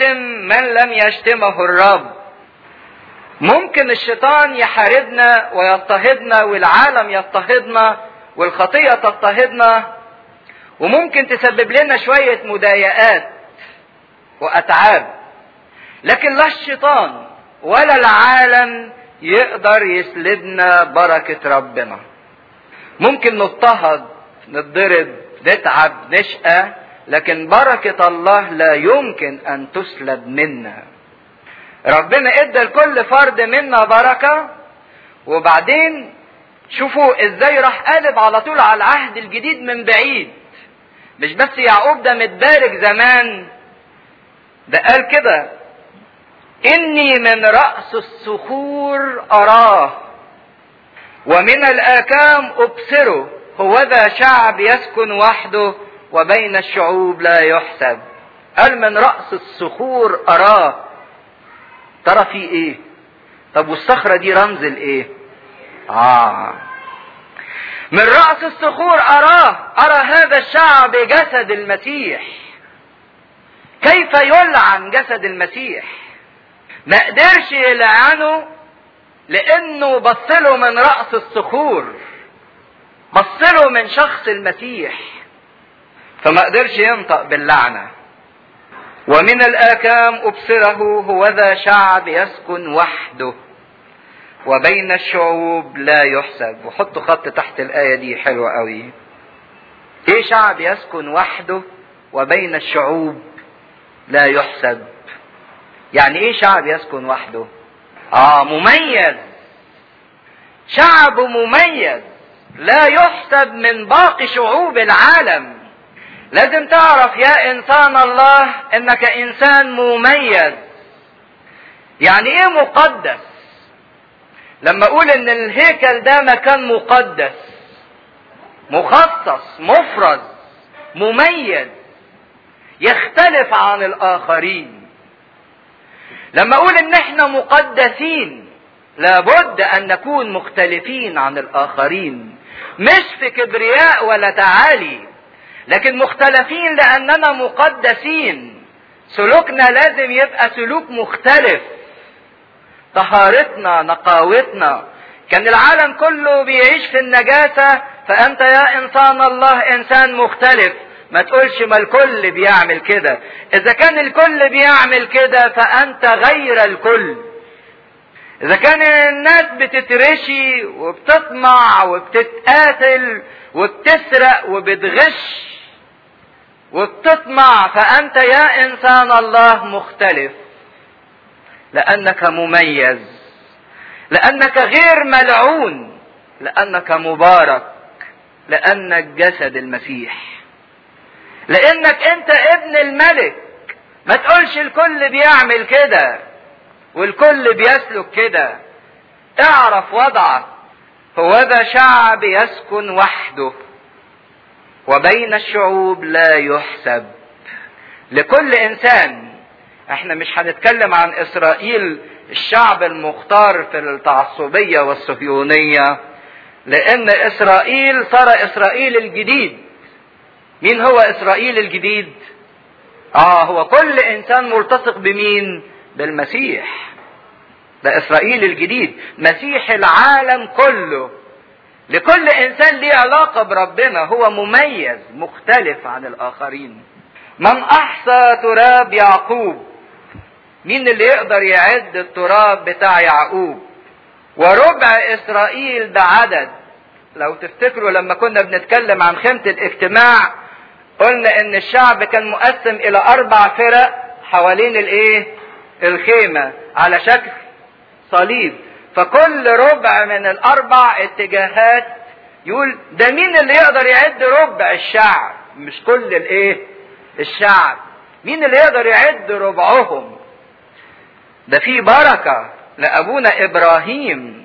يشتم من لم يشتمه الرب ممكن الشيطان يحاربنا ويضطهدنا والعالم يضطهدنا والخطية تضطهدنا وممكن تسبب لنا شوية مضايقات وأتعاب لكن لا الشيطان ولا العالم يقدر يسلبنا بركة ربنا ممكن نضطهد نتضرب نتعب نشقى لكن بركة الله لا يمكن أن تسلب منا ربنا ادى لكل فرد منا بركة وبعدين شوفوا ازاي راح قالب على طول على العهد الجديد من بعيد مش بس يعقوب ده متبارك زمان ده قال كده اني من رأس الصخور اراه ومن الاكام ابصره هو ذا شعب يسكن وحده وبين الشعوب لا يحسب قال من رأس الصخور اراه ترى في ايه طب والصخرة دي رمز الايه اه من رأس الصخور اراه ارى هذا الشعب جسد المسيح كيف يلعن جسد المسيح ما قدرش يلعنه لانه بصله من رأس الصخور بصله من شخص المسيح فما قدرش ينطق باللعنه ومن الآكام أبصره هو ذا شعب يسكن وحده وبين الشعوب لا يحسب وحطوا خط تحت الآية دي حلوة قوي إيه شعب يسكن وحده وبين الشعوب لا يحسب يعني إيه شعب يسكن وحده آه مميز شعب مميز لا يحسب من باقي شعوب العالم لازم تعرف يا انسان الله انك انسان مميز يعني ايه مقدس لما اقول ان الهيكل ده مكان مقدس مخصص مفرز مميز يختلف عن الاخرين لما اقول ان احنا مقدسين لابد ان نكون مختلفين عن الاخرين مش في كبرياء ولا تعالي لكن مختلفين لاننا مقدسين سلوكنا لازم يبقى سلوك مختلف طهارتنا نقاوتنا كان العالم كله بيعيش في النجاسة فأنت يا إنسان الله إنسان مختلف ما تقولش ما الكل بيعمل كده إذا كان الكل بيعمل كده فأنت غير الكل إذا كان الناس بتترشي وبتطمع وبتتقاتل وبتسرق وبتغش وبتطمع فأنت يا إنسان الله مختلف لأنك مميز لأنك غير ملعون لأنك مبارك لأنك جسد المسيح لأنك أنت ابن الملك ما تقولش الكل بيعمل كده والكل بيسلك كده اعرف وضعك هو ذا شعب يسكن وحده وبين الشعوب لا يحسب لكل انسان احنا مش هنتكلم عن اسرائيل الشعب المختار في التعصبيه والصهيونيه لان اسرائيل صار اسرائيل الجديد مين هو اسرائيل الجديد اه هو كل انسان ملتصق بمين بالمسيح ده اسرائيل الجديد مسيح العالم كله لكل انسان ليه علاقه بربنا هو مميز مختلف عن الاخرين من احصى تراب يعقوب مين اللي يقدر يعد التراب بتاع يعقوب وربع اسرائيل ده عدد لو تفتكروا لما كنا بنتكلم عن خيمه الاجتماع قلنا ان الشعب كان مقسم الى اربع فرق حوالين الايه الخيمه على شكل صليب فكل ربع من الاربع اتجاهات يقول ده مين اللي يقدر يعد ربع الشعب مش كل الايه الشعب مين اللي يقدر يعد ربعهم ده في بركة لأبونا إبراهيم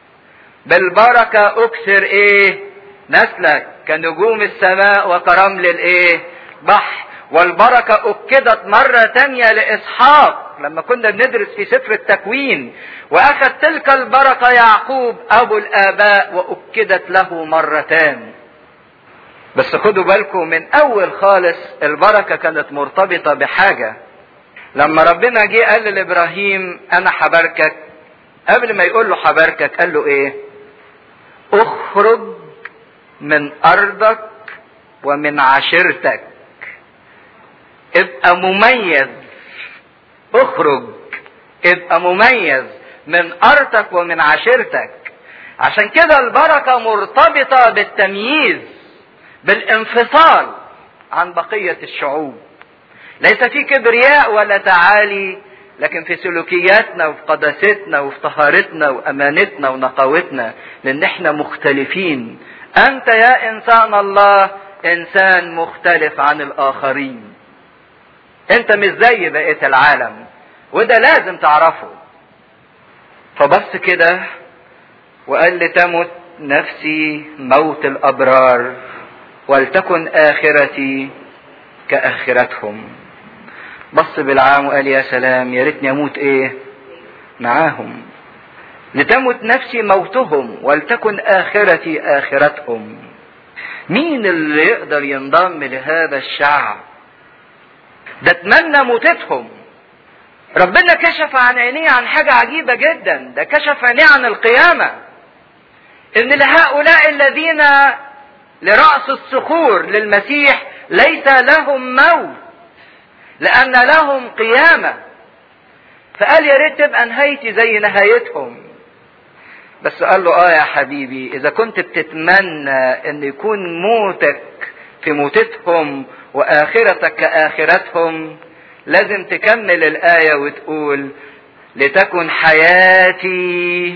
بالبركة أكثر إيه نسلك كنجوم السماء وكرمل الإيه بحر والبركة أكدت مرة تانية لإسحاق لما كنا بندرس في سفر التكوين وأخذ تلك البركة يعقوب أبو الآباء وأكدت له مرتان بس خدوا بالكم من أول خالص البركة كانت مرتبطة بحاجة لما ربنا جه قال لابراهيم انا حباركك قبل ما يقول له حباركك قال له ايه اخرج من ارضك ومن عشيرتك ابقى مميز اخرج ابقى مميز من ارضك ومن عشيرتك عشان كده البركة مرتبطة بالتمييز بالانفصال عن بقية الشعوب ليس في كبرياء ولا تعالي لكن في سلوكياتنا وفي قداستنا وفي طهارتنا وامانتنا ونقاوتنا لان احنا مختلفين انت يا انسان الله انسان مختلف عن الاخرين انت مش زي بقيه العالم وده لازم تعرفه فبص كده وقال لتمت نفسي موت الابرار ولتكن اخرتي كاخرتهم بص بالعام وقال يا سلام يا ريتني اموت ايه معاهم لتمت نفسي موتهم ولتكن اخرتي اخرتهم مين اللي يقدر ينضم لهذا الشعب ده اتمنى موتتهم ربنا كشف عن عينيه عن حاجة عجيبة جدا ده كشف عينيه عن القيامة ان لهؤلاء الذين لرأس الصخور للمسيح ليس لهم موت لأن لهم قيامة فقال يا ريت تبقى نهايتي زي نهايتهم بس قال له اه يا حبيبي اذا كنت بتتمنى ان يكون موتك في موتتهم واخرتك كاخرتهم لازم تكمل الايه وتقول لتكن حياتي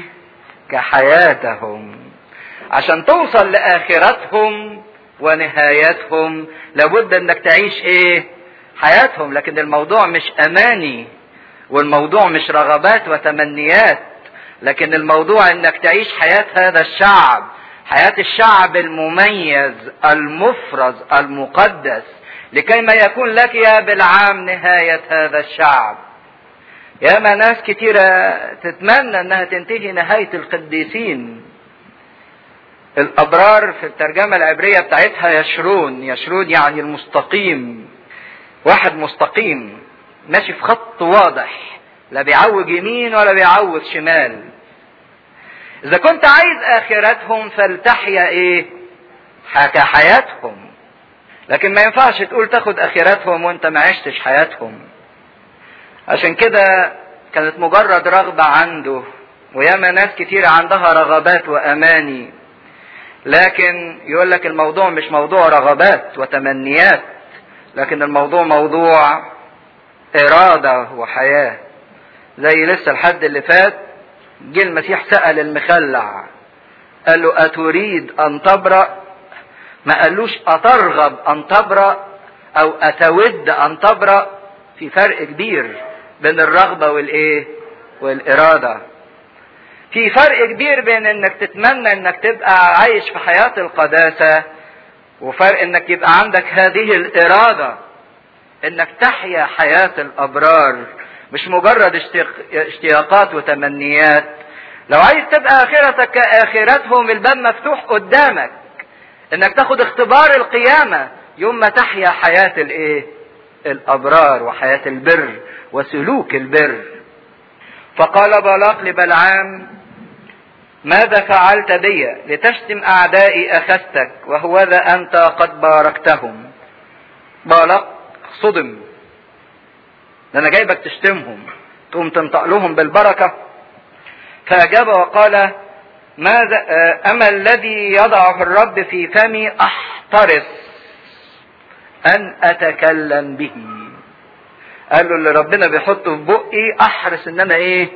كحياتهم عشان توصل لاخرتهم ونهايتهم لابد انك تعيش ايه حياتهم لكن الموضوع مش اماني والموضوع مش رغبات وتمنيات لكن الموضوع انك تعيش حياة هذا الشعب حياة الشعب المميز المفرز المقدس لكي ما يكون لك يا بالعام نهاية هذا الشعب ياما ناس كتيرة تتمنى انها تنتهي نهاية القديسين الابرار في الترجمة العبرية بتاعتها يشرون يشرون يعني المستقيم واحد مستقيم ماشي في خط واضح لا بيعوج يمين ولا بيعوج شمال اذا كنت عايز اخرتهم فلتحيا ايه كحياتهم لكن ما ينفعش تقول تاخد اخرتهم وانت ما عشتش حياتهم عشان كده كانت مجرد رغبة عنده وياما ناس كتير عندها رغبات واماني لكن يقول لك الموضوع مش موضوع رغبات وتمنيات لكن الموضوع موضوع إرادة وحياة زي لسه الحد اللي فات جه المسيح سأل المخلع قال له أتريد أن تبرأ ما قالوش أترغب أن تبرأ أو أتود أن تبرأ في فرق كبير بين الرغبة والإيه والإرادة في فرق كبير بين انك تتمنى انك تبقى عايش في حياة القداسة وفرق انك يبقى عندك هذه الارادة انك تحيا حياة الابرار مش مجرد اشتياقات وتمنيات لو عايز تبقى اخرتك كاخرتهم الباب مفتوح قدامك انك تاخد اختبار القيامة يوم ما تحيا حياة الايه الابرار وحياة البر وسلوك البر فقال بلاق لبلعام ماذا فعلت بي لتشتم اعدائي اخذتك وهوذا انت قد باركتهم بالاق صدم ده انا جايبك تشتمهم تقوم تنطق لهم بالبركه فاجاب وقال ماذا اما الذي يضعه الرب في فمي احترس ان اتكلم به قال له اللي ربنا بيحطه في بقي احرص ان انا ايه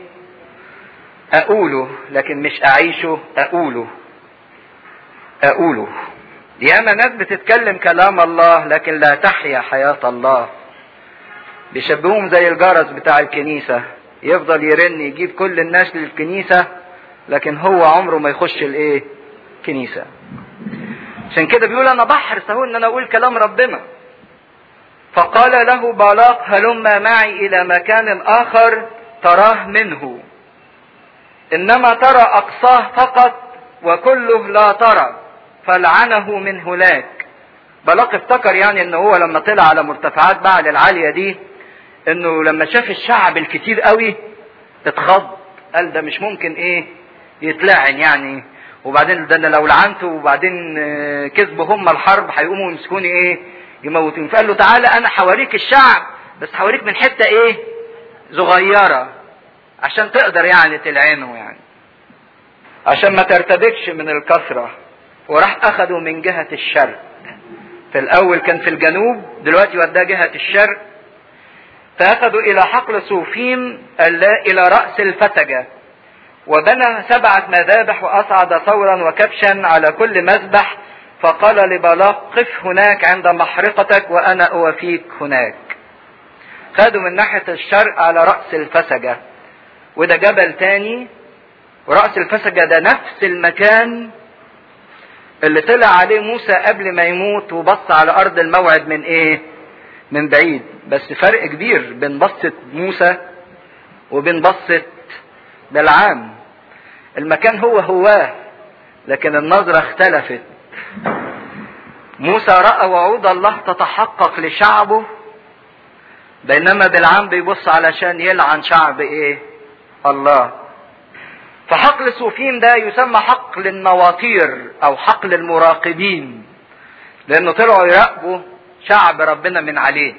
اقوله لكن مش اعيشه اقوله اقوله ياما ناس بتتكلم كلام الله لكن لا تحيا حياة الله بيشبهوهم زي الجرس بتاع الكنيسة يفضل يرن يجيب كل الناس للكنيسة لكن هو عمره ما يخش الايه كنيسة عشان كده بيقول انا بحرص اهو ان انا اقول كلام ربنا فقال له بالاق هلم معي الى مكان اخر تراه منه انما ترى اقصاه فقط وكله لا ترى فلعنه من هناك بلاق افتكر يعني ان هو لما طلع على مرتفعات بعل العالية دي انه لما شاف الشعب الكتير قوي اتخض قال ده مش ممكن ايه يتلعن يعني وبعدين ده انا لو لعنته وبعدين كسبوا هم الحرب هيقوموا يمسكوني ايه يموتوني فقال له تعالى انا حواريك الشعب بس حواريك من حته ايه صغيره عشان تقدر يعني تلعنه يعني عشان ما ترتبكش من الكثره وراح اخذوا من جهه الشرق في الاول كان في الجنوب دلوقتي وداه جهه الشرق فاخذوا الى حقل صوفيم الى راس الفتجه وبنى سبعة مذابح وأصعد ثورا وكبشا على كل مذبح فقال لبلاق قف هناك عند محرقتك وأنا أوفيك هناك خدوا من ناحية الشرق على رأس الفسجة وده جبل تاني ورأس الفسجة ده نفس المكان اللي طلع عليه موسى قبل ما يموت وبص على أرض الموعد من إيه؟ من بعيد بس فرق كبير بين بصة موسى وبين بصة بالعام المكان هو هواه لكن النظرة اختلفت موسى رأى وعود الله تتحقق لشعبه بينما بالعام بيبص علشان يلعن شعب ايه الله فحقل صوفيم ده يسمى حقل النواطير او حقل المراقبين لانه طلعوا يراقبوا شعب ربنا من عليه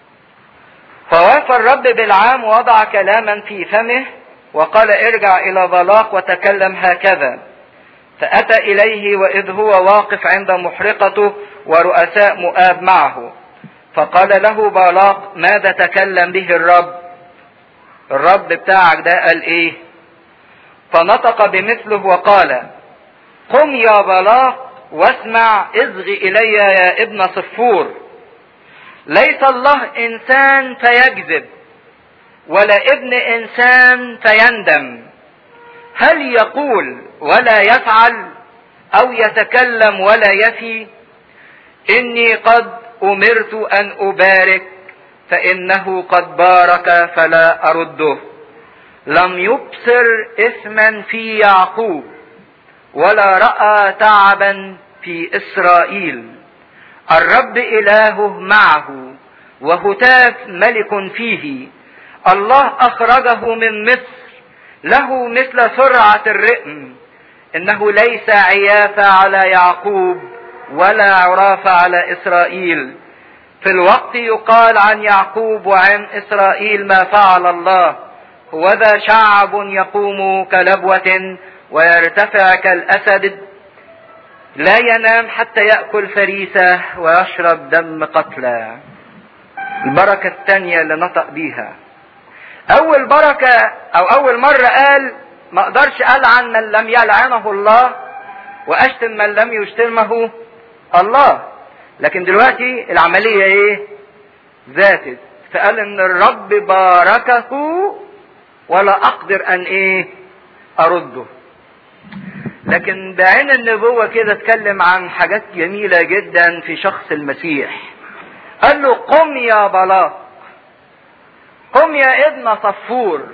فوافى الرب بالعام ووضع كلاما في فمه وقال ارجع الى بلاق وتكلم هكذا فاتى اليه واذ هو واقف عند محرقته ورؤساء مؤاب معه فقال له بالاق ماذا تكلم به الرب الرب بتاعك ده قال ايه فنطق بمثله وقال قم يا بالاق واسمع اصغ الي يا ابن صفور ليس الله انسان فيكذب ولا ابن انسان فيندم هل يقول ولا يفعل او يتكلم ولا يفي اني قد امرت ان ابارك فانه قد بارك فلا ارده لم يبصر اثما في يعقوب ولا راى تعبا في اسرائيل الرب الهه معه وهتاف ملك فيه الله اخرجه من مصر له مثل سرعه الرئم انه ليس عيافه على يعقوب ولا عرافه على اسرائيل في الوقت يقال عن يعقوب وعن اسرائيل ما فعل الله وذا شعب يقوم كلبوه ويرتفع كالاسد لا ينام حتى ياكل فريسه ويشرب دم قتلى البركه الثانيه اللي نطق بيها اول بركة او اول مرة قال ما اقدرش العن من لم يلعنه الله واشتم من لم يشتمه الله لكن دلوقتي العملية ايه ذاتت فقال ان الرب باركه ولا اقدر ان ايه ارده لكن بعين النبوة كده اتكلم عن حاجات جميلة جدا في شخص المسيح قال له قم يا بلاق قم يا ابن صفور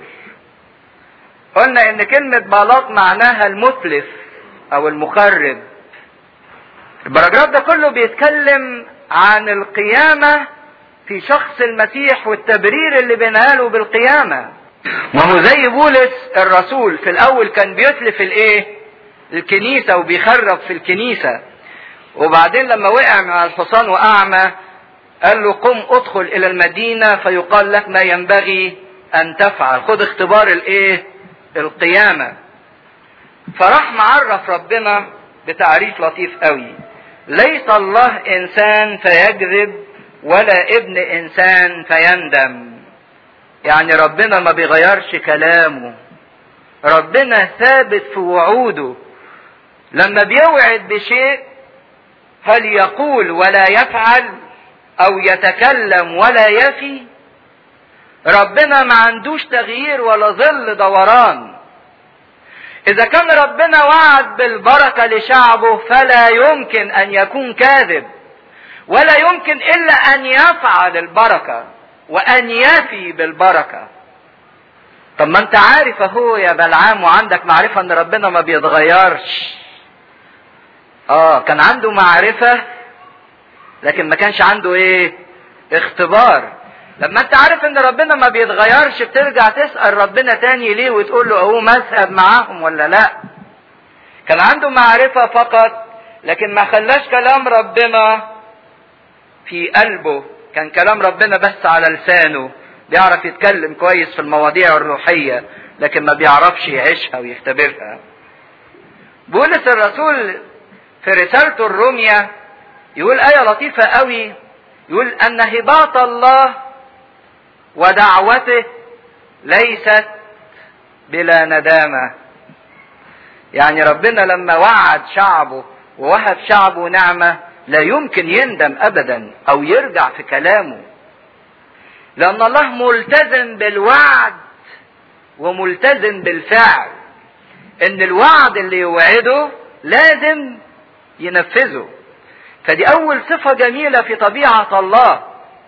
قلنا ان كلمة بلاط معناها المتلف او المخرب البراجراف ده كله بيتكلم عن القيامة في شخص المسيح والتبرير اللي بيناله بالقيامة وهو زي بولس الرسول في الاول كان بيتلف الايه الكنيسة وبيخرب في الكنيسة وبعدين لما وقع من الحصان واعمى قال له قم ادخل الى المدينه فيقال لك ما ينبغي ان تفعل خد اختبار الايه القيامه فراح معرف ربنا بتعريف لطيف قوي ليس الله انسان فيكذب ولا ابن انسان فيندم يعني ربنا ما بيغيرش كلامه ربنا ثابت في وعوده لما بيوعد بشيء هل يقول ولا يفعل او يتكلم ولا يفي ربنا ما عندوش تغيير ولا ظل دوران اذا كان ربنا وعد بالبركه لشعبه فلا يمكن ان يكون كاذب ولا يمكن الا ان يفعل البركه وان يفي بالبركه طب ما انت عارف اهو يا بلعام وعندك معرفه ان ربنا ما بيتغيرش اه كان عنده معرفه لكن ما كانش عنده ايه اختبار لما انت عارف ان ربنا ما بيتغيرش بترجع تسأل ربنا تاني ليه وتقول له اهو مذهب معاهم ولا لا كان عنده معرفة فقط لكن ما خلاش كلام ربنا في قلبه كان كلام ربنا بس على لسانه بيعرف يتكلم كويس في المواضيع الروحية لكن ما بيعرفش يعيشها ويختبرها بولس الرسول في رسالته الرومية يقول آية لطيفة قوي يقول أن هباط الله ودعوته ليست بلا ندامة يعني ربنا لما وعد شعبه ووهب شعبه نعمة لا يمكن يندم أبدا أو يرجع في كلامه لأن الله ملتزم بالوعد وملتزم بالفعل إن الوعد اللي يوعده لازم ينفذه فدي أول صفة جميلة في طبيعة الله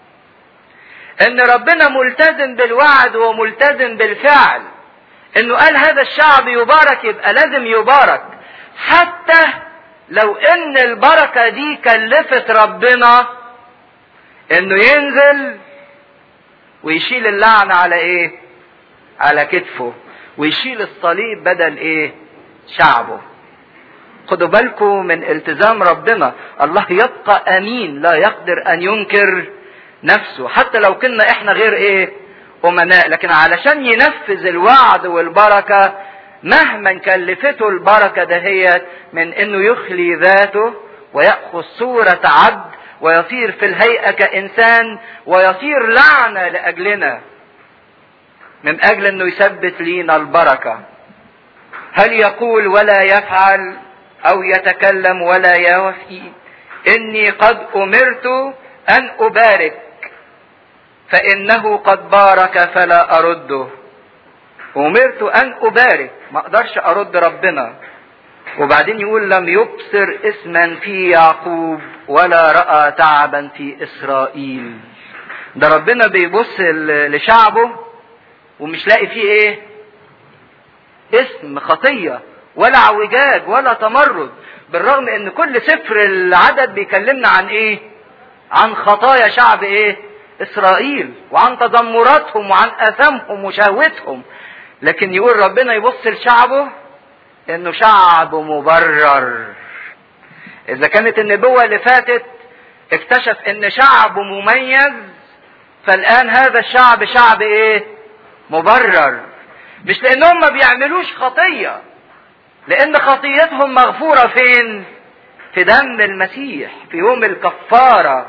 ان ربنا ملتزم بالوعد وملتزم بالفعل انه قال هذا الشعب يبارك يبقى لازم يبارك حتى لو ان البركة دي كلفت ربنا انه ينزل ويشيل اللعنة على ايه على كتفه ويشيل الصليب بدل ايه شعبه خدوا بالكم من التزام ربنا الله يبقى امين لا يقدر ان ينكر نفسه حتى لو كنا احنا غير ايه امناء لكن علشان ينفذ الوعد والبركة مهما كلفته البركة دهيت من انه يخلي ذاته ويأخذ صورة عبد ويصير في الهيئة كإنسان ويصير لعنة لأجلنا من أجل أنه يثبت لينا البركة هل يقول ولا يفعل أو يتكلم ولا يوفي إني قد أمرت أن أبارك فإنه قد بارك فلا أرده أمرت أن أبارك ما أقدرش أرد ربنا وبعدين يقول لم يبصر اسما في يعقوب ولا رأى تعبا في إسرائيل ده ربنا بيبص لشعبه ومش لاقي فيه ايه اسم خطية ولا اعوجاج ولا تمرد بالرغم ان كل سفر العدد بيكلمنا عن ايه عن خطايا شعب ايه اسرائيل وعن تذمراتهم وعن اثامهم وشهوتهم لكن يقول ربنا يبص لشعبه انه شعب مبرر اذا كانت النبوة اللي فاتت اكتشف ان شعبه مميز فالان هذا الشعب شعب ايه مبرر مش لانهم ما بيعملوش خطية لان خطيتهم مغفورة فين في دم المسيح في يوم الكفارة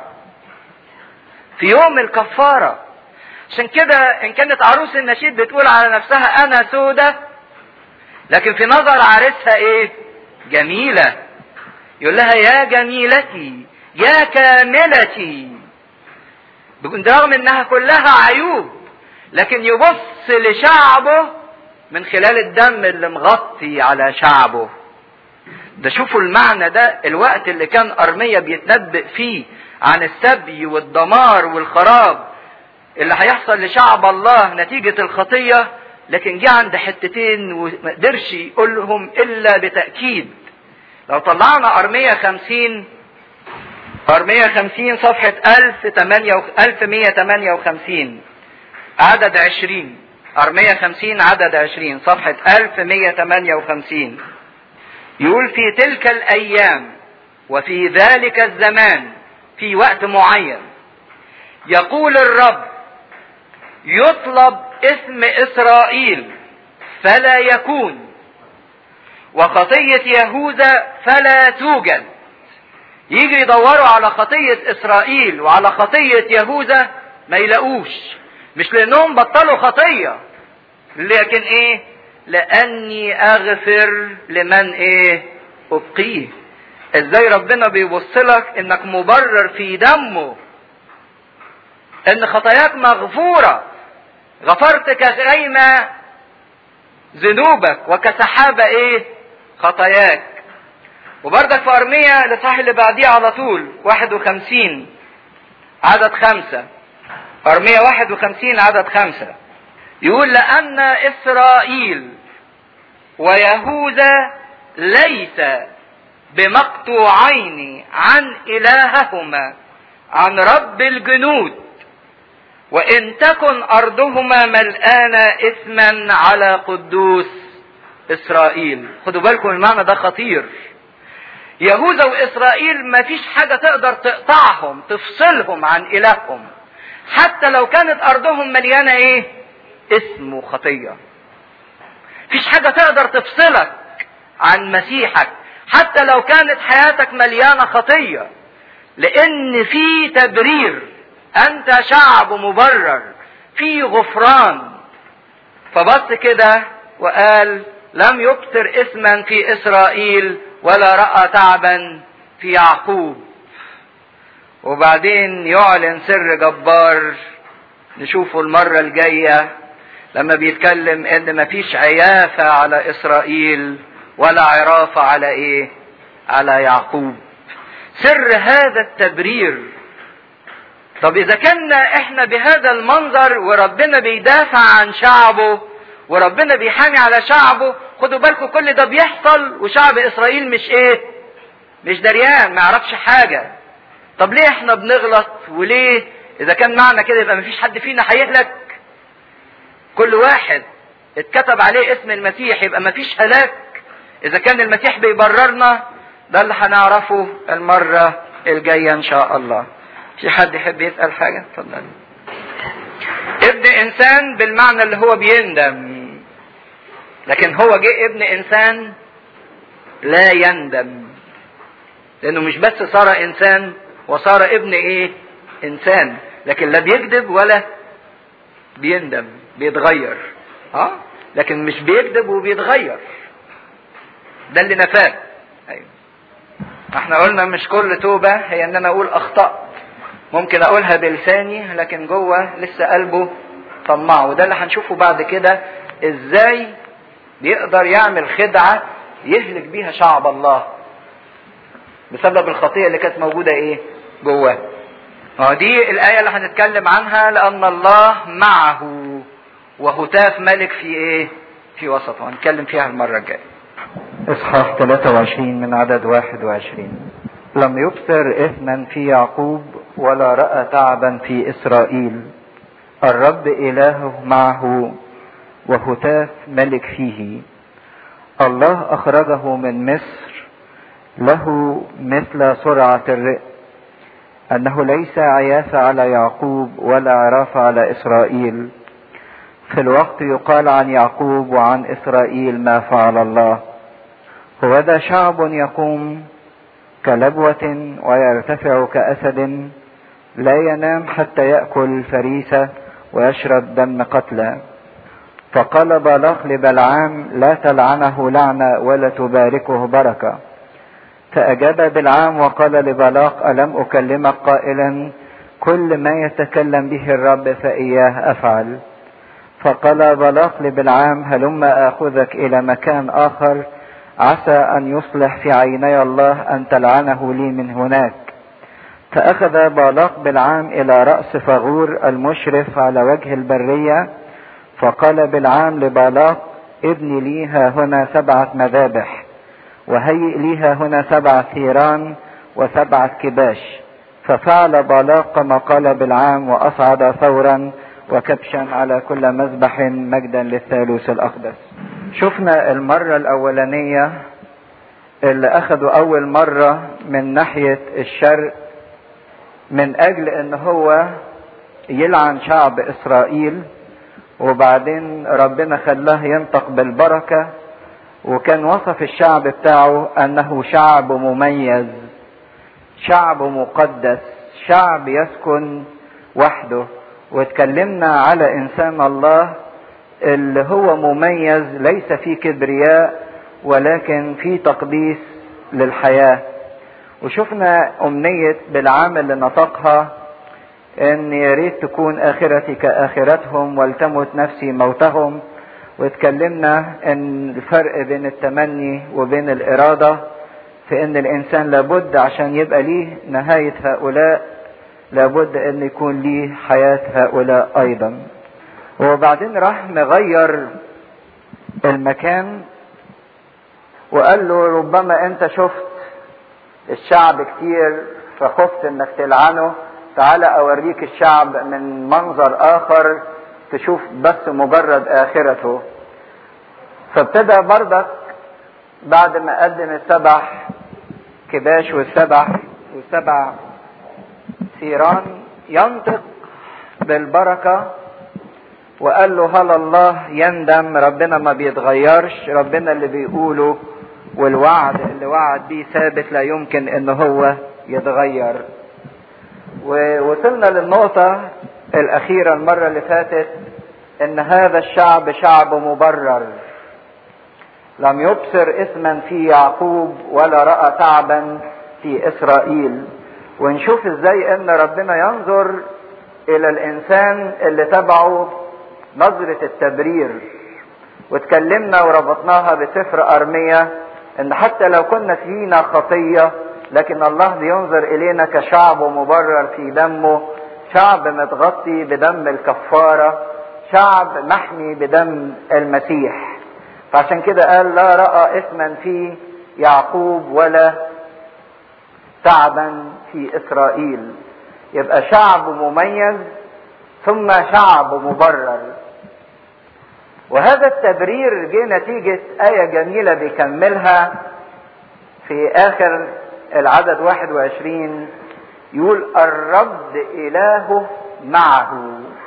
في يوم الكفارة عشان كده ان كانت عروس النشيد بتقول على نفسها انا سودة لكن في نظر عريسها ايه جميلة يقول لها يا جميلتي يا كاملتي برغم انها كلها عيوب لكن يبص لشعبه من خلال الدم اللي مغطي على شعبه ده شوفوا المعنى ده الوقت اللي كان أرمية بيتنبئ فيه عن السبي والدمار والخراب اللي هيحصل لشعب الله نتيجة الخطية لكن جه عند حتتين وما قدرش يقولهم إلا بتأكيد لو طلعنا أرمية خمسين أرمية خمسين صفحة ألف تمانية ألف مية تمانية وخمسين عدد عشرين أرمية خمسين عدد عشرين صفحة ألف مية تمانية وخمسين يقول في تلك الأيام وفي ذلك الزمان في وقت معين يقول الرب يطلب اسم إسرائيل فلا يكون وخطية يهوذا فلا توجد يجي يدوروا على خطية إسرائيل وعلى خطية يهوذا ما يلاقوش مش لأنهم بطلوا خطية لكن إيه لأني أغفر لمن إيه أبقيه إزاي ربنا بيبص لك إنك مبرر في دمه إن خطاياك مغفورة غفرت كغيمة ذنوبك وكسحابة إيه خطاياك وبرضك في أرمية الإصحاح اللي بعديه على طول 51 عدد خمسة أرمية 51 عدد خمسة يقول لأن إسرائيل ويهوذا ليس بمقطوعين عن إلههما عن رب الجنود وان تكن ارضهما ملآنة اثما على قدوس اسرائيل خدوا بالكم المعنى ده خطير يهوذا واسرائيل ما فيش حاجة تقدر تقطعهم تفصلهم عن الههم حتى لو كانت ارضهم مليانة ايه اسم وخطية فيش حاجة تقدر تفصلك عن مسيحك حتى لو كانت حياتك مليانة خطية لان في تبرير انت شعب مبرر في غفران فبص كده وقال لم يبصر اثما في اسرائيل ولا راى تعبا في يعقوب وبعدين يعلن سر جبار نشوفه المره الجايه لما بيتكلم ان مفيش عيافه على اسرائيل ولا عرافه على ايه على يعقوب سر هذا التبرير طب اذا كنا احنا بهذا المنظر وربنا بيدافع عن شعبه وربنا بيحامي على شعبه خدوا بالكم كل ده بيحصل وشعب اسرائيل مش ايه مش دريان ما يعرفش حاجه طب ليه احنا بنغلط وليه اذا كان معنى كده يبقى مفيش حد فينا هيهلك كل واحد اتكتب عليه اسم المسيح يبقى مفيش هلاك اذا كان المسيح بيبررنا ده اللي هنعرفه المره الجايه ان شاء الله في حد يحب يسال حاجه اتفضل ابن انسان بالمعنى اللي هو بيندم لكن هو جه ابن انسان لا يندم لانه مش بس صار انسان وصار ابن ايه انسان لكن لا بيكذب ولا بيندم بيتغير اه لكن مش بيكذب وبيتغير ده اللي نفاه ايوه احنا قلنا مش كل توبه هي ان انا اقول اخطات ممكن اقولها بلساني لكن جوه لسه قلبه طماع وده اللي هنشوفه بعد كده ازاي بيقدر يعمل خدعة يهلك بيها شعب الله بسبب الخطيئة اللي كانت موجودة ايه جواه اه دي الآية اللي هنتكلم عنها لأن الله معه وهتاف ملك في ايه في وسطه هنتكلم فيها المرة الجاية إصحاح 23 من عدد 21 لم يبصر إثما في يعقوب ولا رأى تعبا في إسرائيل الرب إلهه معه وهتاف ملك فيه الله أخرجه من مصر له مثل سرعة الرئ أنه ليس عياف على يعقوب ولا عراف على إسرائيل في الوقت يقال عن يعقوب وعن إسرائيل ما فعل الله هو ذا شعب يقوم كلبوة ويرتفع كأسد لا ينام حتى يأكل فريسة ويشرب دم قتلى فقال بالاق لبلعام لا تلعنه لعنة ولا تباركه بركة فأجاب بلعام وقال لبلاق ألم أكلمك قائلا كل ما يتكلم به الرب فإياه أفعل فقال بلاق لبلعام هلم آخذك إلى مكان آخر عسى أن يصلح في عيني الله أن تلعنه لي من هناك فأخذ بالاق بالعام إلى رأس فغور المشرف على وجه البرية فقال بالعام لبالاق ابني لي ها هنا سبعة مذابح وهيئ لي ها هنا سبعة ثيران وسبعة كباش ففعل بالاق كما قال بالعام وأصعد ثورا وكبشا على كل مذبح مجدا للثالوث الأقدس شفنا المرة الأولانية اللي أخذوا أول مرة من ناحية الشرق من أجل أن هو يلعن شعب إسرائيل وبعدين ربنا خلاه ينطق بالبركة وكان وصف الشعب بتاعه أنه شعب مميز شعب مقدس شعب يسكن وحده واتكلمنا على إنسان الله اللي هو مميز ليس فيه كبرياء ولكن فيه تقديس للحياة وشفنا أمنية بالعام اللي نطقها ان يا ريت تكون اخرتي كاخرتهم ولتمت نفسي موتهم واتكلمنا ان الفرق بين التمني وبين الاراده في ان الانسان لابد عشان يبقى ليه نهايه هؤلاء لابد ان يكون ليه حياه هؤلاء ايضا وبعدين راح مغير المكان وقال له ربما انت شفت الشعب كتير فخفت انك تلعنه تعالى اوريك الشعب من منظر اخر تشوف بس مجرد اخرته فابتدى بردك بعد ما قدم السبع كباش والسبع والسبع ثيران ينطق بالبركة وقال له هل الله يندم ربنا ما بيتغيرش ربنا اللي بيقوله والوعد اللي وعد بيه ثابت لا يمكن ان هو يتغير ووصلنا للنقطة الأخيرة المرة اللي فاتت إن هذا الشعب شعب مبرر لم يبصر إثما في يعقوب ولا رأى تعبا في إسرائيل ونشوف إزاي إن ربنا ينظر إلى الإنسان اللي تبعه نظرة التبرير واتكلمنا وربطناها بسفر أرمية إن حتى لو كنا فينا خطية لكن الله بينظر إلينا كشعب مبرر في دمه شعب متغطي بدم الكفارة شعب محمي بدم المسيح فعشان كده قال لا رأى إثما في يعقوب ولا تعبا في إسرائيل يبقى شعب مميز ثم شعب مبرر وهذا التبرير جه نتيجة آية جميلة بيكملها في آخر العدد 21 يقول الرب إله معه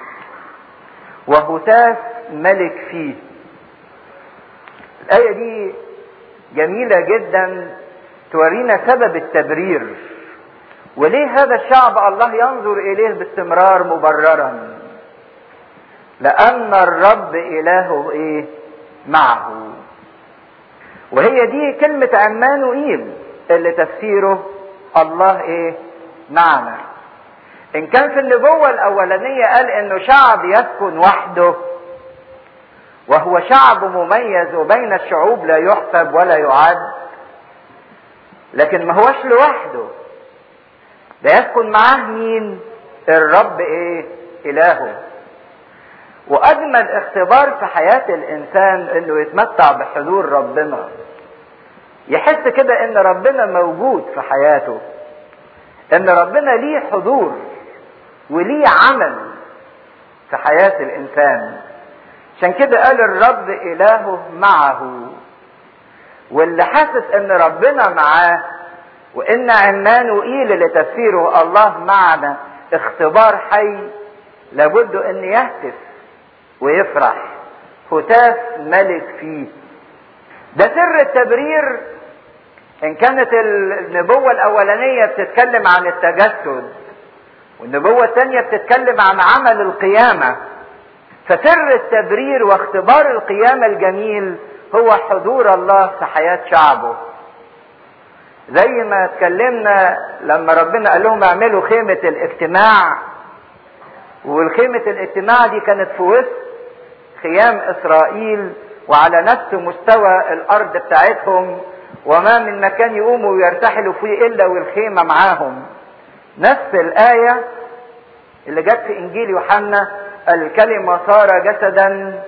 وهتاف ملك فيه الآية دي جميلة جدا تورينا سبب التبرير وليه هذا الشعب الله ينظر إليه باستمرار مبررا لأن الرب إله إيه معه وهي دي كلمة عمانوئيل اللي تفسيره الله إيه معنا إن كان في النبوة الأولانية قال إنه شعب يسكن وحده وهو شعب مميز وبين الشعوب لا يحسب ولا يعد لكن ما هوش لوحده ده يسكن معاه مين الرب ايه الهه واجمل اختبار في حياة الانسان انه يتمتع بحضور ربنا يحس كده ان ربنا موجود في حياته ان ربنا ليه حضور وليه عمل في حياة الانسان عشان كده قال الرب الهه معه واللي حاسس ان ربنا معاه وان عمانوئيل اللي تفسيره الله معنا اختبار حي لابد ان يهتف ويفرح هتاف ملك فيه ده سر التبرير ان كانت النبوة الاولانية بتتكلم عن التجسد والنبوة الثانية بتتكلم عن عمل القيامة فسر التبرير واختبار القيامة الجميل هو حضور الله في حياة شعبه زي ما اتكلمنا لما ربنا قال لهم اعملوا خيمة الاجتماع والخيمة الاجتماع دي كانت في وسط خيام اسرائيل وعلى نفس مستوى الارض بتاعتهم وما من مكان يقوموا ويرتحلوا فيه الا والخيمة معاهم نفس الآية اللي جت في انجيل يوحنا الكلمة صار جسدا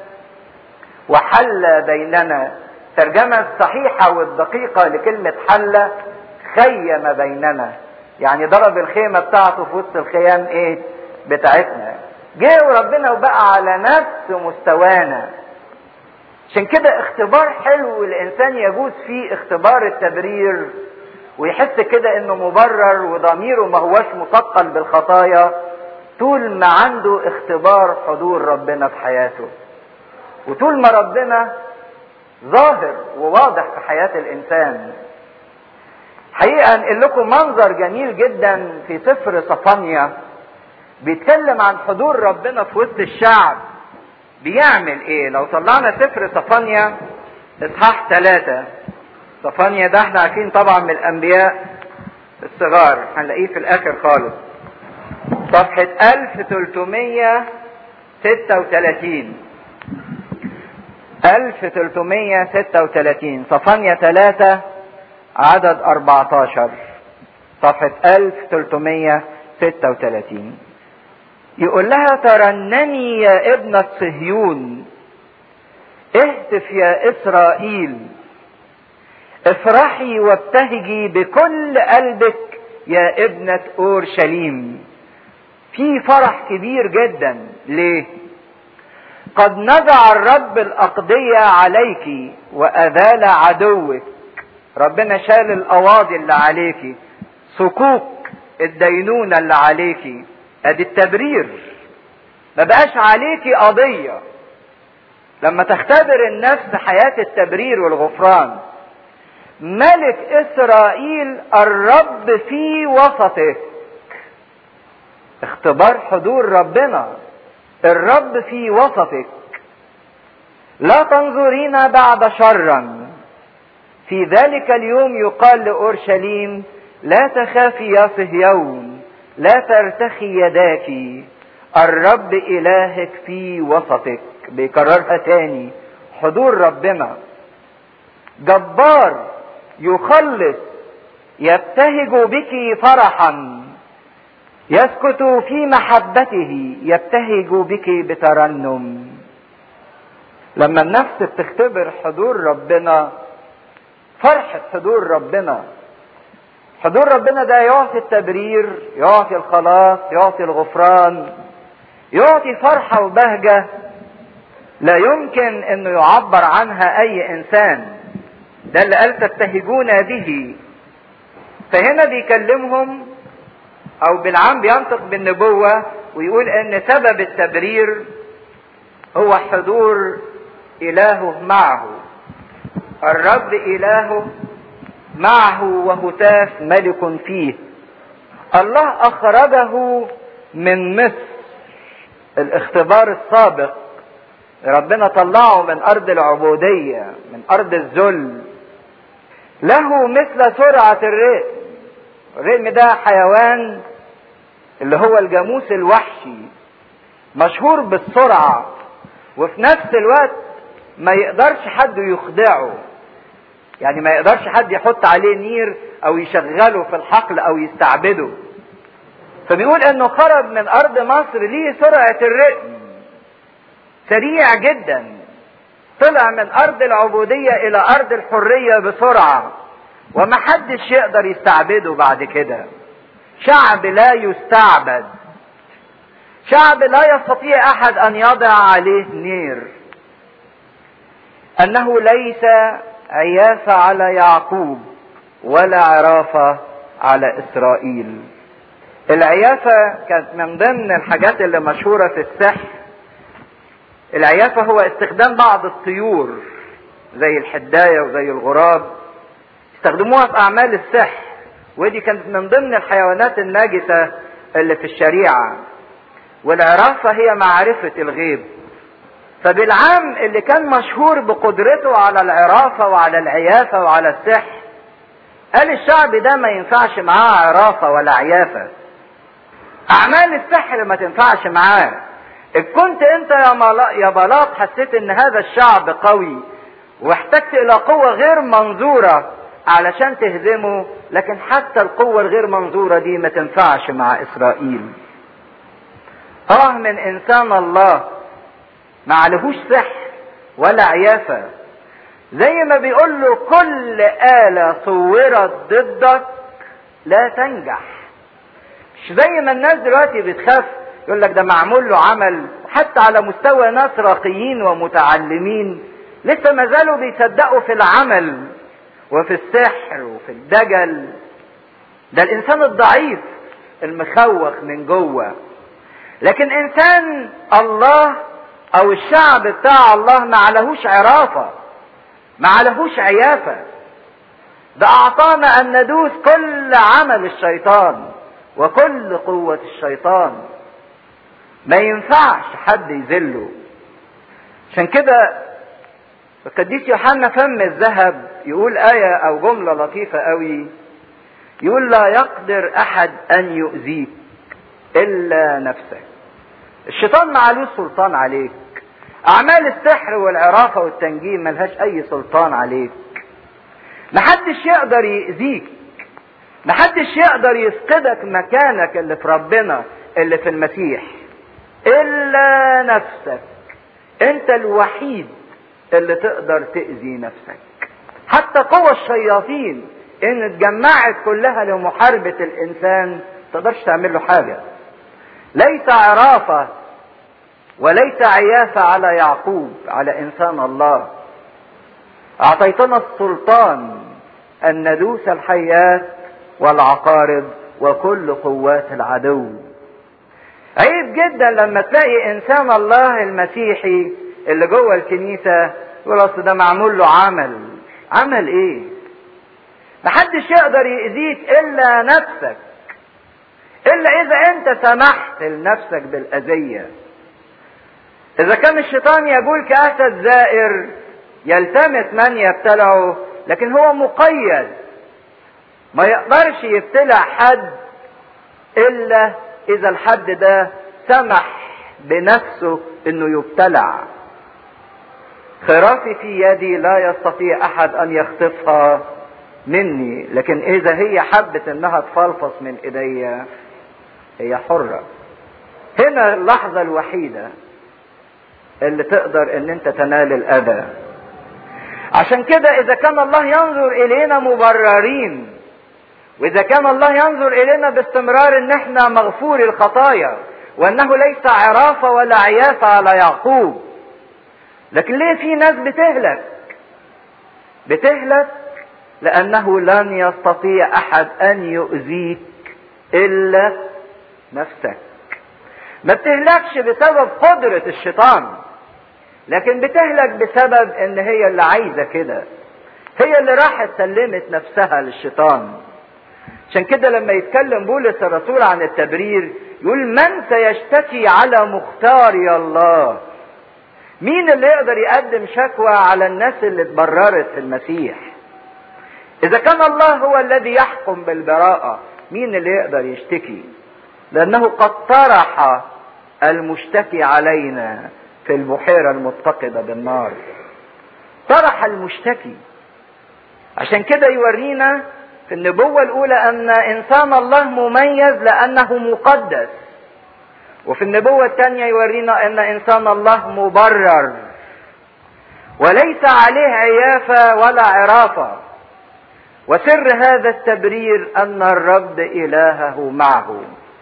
وحل بيننا الترجمة الصحيحة والدقيقة لكلمة حل خيم بيننا يعني ضرب الخيمة بتاعته في وسط الخيام ايه بتاعتنا جه وربنا وبقى على نفس مستوانا عشان كده اختبار حلو الانسان يجوز فيه اختبار التبرير ويحس كده انه مبرر وضميره ما هوش مثقل بالخطايا طول ما عنده اختبار حضور ربنا في حياته وطول ما ربنا ظاهر وواضح في حياة الإنسان حقيقة أنقل لكم منظر جميل جدا في سفر صفانيا بيتكلم عن حضور ربنا في وسط الشعب بيعمل ايه لو طلعنا سفر صفانيا اصحاح ثلاثة صفانيا ده احنا عارفين طبعا من الانبياء الصغار هنلاقيه في الاخر خالص صفحة 1336 1336 صفانيا 3 عدد 14 صفحة 1336 يقول لها ترنمي يا ابنة صهيون اهتف يا اسرائيل افرحي وابتهجي بكل قلبك يا ابنة اورشليم في فرح كبير جدا ليه قد نزع الرب الأقضية عليك وأذال عدوك ربنا شال القواضي اللي عليك صكوك الدينونة اللي عليك ادي التبرير ما بقاش عليك قضية لما تختبر النفس حياة التبرير والغفران ملك اسرائيل الرب في وسطك اختبار حضور ربنا الرب في وسطك لا تنظرين بعد شرا في ذلك اليوم يقال لأورشليم لا تخافي يا صهيون لا ترتخي يداك الرب إلهك في وسطك بيكررها تاني حضور ربنا جبار يخلص يبتهج بك فرحا يسكت في محبته يبتهج بك بترنم لما النفس بتختبر حضور ربنا فرحة حضور ربنا حضور ربنا ده يعطي التبرير يعطي الخلاص يعطي الغفران يعطي فرحة وبهجة لا يمكن انه يعبر عنها اي انسان ده اللي قال تبتهجون به فهنا بيكلمهم او بالعام بينطق بالنبوة ويقول ان سبب التبرير هو حضور الهه معه الرب الهه معه وهتاف ملك فيه الله اخرجه من مصر الاختبار السابق ربنا طلعه من ارض العبودية من ارض الذل له مثل سرعة الرئم الرئم ده حيوان اللي هو الجاموس الوحشي مشهور بالسرعة وفي نفس الوقت ما يقدرش حد يخدعه يعني ما يقدرش حد يحط عليه نير او يشغله في الحقل او يستعبده فبيقول انه خرج من ارض مصر ليه سرعة الرئم سريع جدا طلع من ارض العبودية الى ارض الحرية بسرعة ومحدش يقدر يستعبده بعد كده شعب لا يستعبد شعب لا يستطيع احد ان يضع عليه نير انه ليس عيافة على يعقوب ولا عرافة على اسرائيل العيافة كانت من ضمن الحاجات اللي مشهورة في السحر العيافة هو استخدام بعض الطيور زي الحداية وزي الغراب استخدموها في أعمال السحر ودي كانت من ضمن الحيوانات الناجسة اللي في الشريعة والعرافة هي معرفة الغيب فبالعام اللي كان مشهور بقدرته على العرافة وعلى العيافة وعلى السحر قال الشعب ده ما ينفعش معاه عرافة ولا عيافة أعمال السحر ما تنفعش معاه إن كنت أنت يا, ملا... يا بلاط حسيت إن هذا الشعب قوي واحتجت إلى قوة غير منظورة علشان تهزمه لكن حتى القوة الغير منظورة دي ما تنفعش مع إسرائيل آه من إنسان الله ما عليهوش سحر ولا عيافة زي ما بيقول له كل آلة صورت ضدك لا تنجح مش زي ما الناس دلوقتي بتخاف يقول لك ده معمول له عمل حتى على مستوى ناس راقيين ومتعلمين لسه ما زالوا بيصدقوا في العمل وفي السحر وفي الدجل ده الانسان الضعيف المخوخ من جوه لكن انسان الله او الشعب بتاع الله ما عليهوش عرافة ما عليهوش عيافة ده اعطانا ان ندوس كل عمل الشيطان وكل قوة الشيطان ما ينفعش حد يذله عشان كده القديس يوحنا فم الذهب يقول آية أو جملة لطيفة قوي يقول لا يقدر أحد أن يؤذيك إلا نفسك الشيطان ما عليه سلطان عليك أعمال السحر والعرافة والتنجيم ملهاش أي سلطان عليك محدش يقدر يأذيك محدش يقدر يفقدك مكانك اللي في ربنا اللي في المسيح إلا نفسك أنت الوحيد اللي تقدر تأذي نفسك حتى قوى الشياطين ان اتجمعت كلها لمحاربة الانسان تقدرش تعمل له حاجة ليس عرافة وليس عيافة على يعقوب على إنسان الله أعطيتنا السلطان أن ندوس الحيات والعقارب وكل قوات العدو عيب جدا لما تلاقي إنسان الله المسيحي اللي جوه الكنيسة يقول أصل ده معمول له عمل عمل إيه؟ محدش يقدر يأذيك إلا نفسك إلا إذا أنت سمحت لنفسك بالأذية إذا كان الشيطان يقول كأسد زائر يلتمس من يبتلعه لكن هو مقيد ما يقدرش يبتلع حد إلا إذا الحد ده سمح بنفسه إنه يبتلع خرافي في يدي لا يستطيع أحد أن يخطفها مني لكن إذا هي حبت إنها تفلفص من إيديا هي حرة هنا اللحظة الوحيدة اللي تقدر ان انت تنال الاذى عشان كده اذا كان الله ينظر الينا مبررين واذا كان الله ينظر الينا باستمرار ان احنا مغفور الخطايا وانه ليس عرافة ولا عيافة على يعقوب لكن ليه في ناس بتهلك بتهلك لانه لن يستطيع احد ان يؤذيك الا نفسك ما بتهلكش بسبب قدرة الشيطان لكن بتهلك بسبب ان هي اللي عايزة كده هي اللي راحت سلمت نفسها للشيطان عشان كده لما يتكلم بولس الرسول عن التبرير يقول من سيشتكي على مختاري الله مين اللي يقدر يقدم شكوى على الناس اللي اتبررت في المسيح اذا كان الله هو الذي يحكم بالبراءة مين اللي يقدر يشتكي لأنه قد طرح المشتكي علينا في البحيرة المتقدة بالنار طرح المشتكي عشان كده يورينا في النبوة الأولى أن إنسان الله مميز لأنه مقدس وفي النبوة الثانية يورينا أن إنسان الله مبرر وليس عليه عيافة ولا عرافة وسر هذا التبرير أن الرب إلهه معه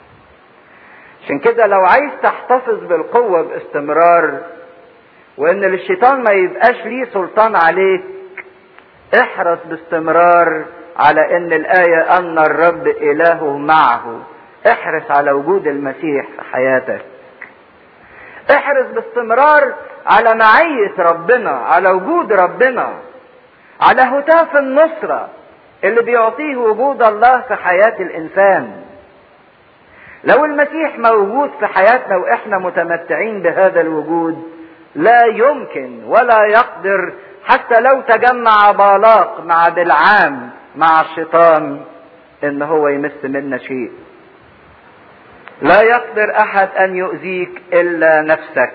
عشان كده لو عايز تحتفظ بالقوة باستمرار وان للشيطان ما يبقاش ليه سلطان عليك احرص باستمرار على ان الآية ان الرب اله معه احرص على وجود المسيح في حياتك احرص باستمرار على معية ربنا على وجود ربنا على هتاف النصرة اللي بيعطيه وجود الله في حياة الانسان لو المسيح موجود في حياتنا واحنا متمتعين بهذا الوجود لا يمكن ولا يقدر حتى لو تجمع بالاق مع بلعام مع الشيطان ان هو يمس منا شيء لا يقدر احد ان يؤذيك الا نفسك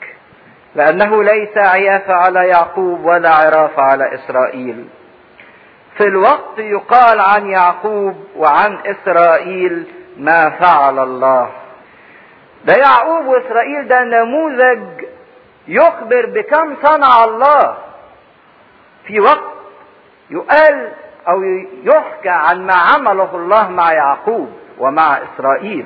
لانه ليس عيافة على يعقوب ولا عرافة على اسرائيل في الوقت يقال عن يعقوب وعن اسرائيل ما فعل الله ده يعقوب واسرائيل ده نموذج يخبر بكم صنع الله في وقت يقال او يحكى عن ما عمله الله مع يعقوب ومع اسرائيل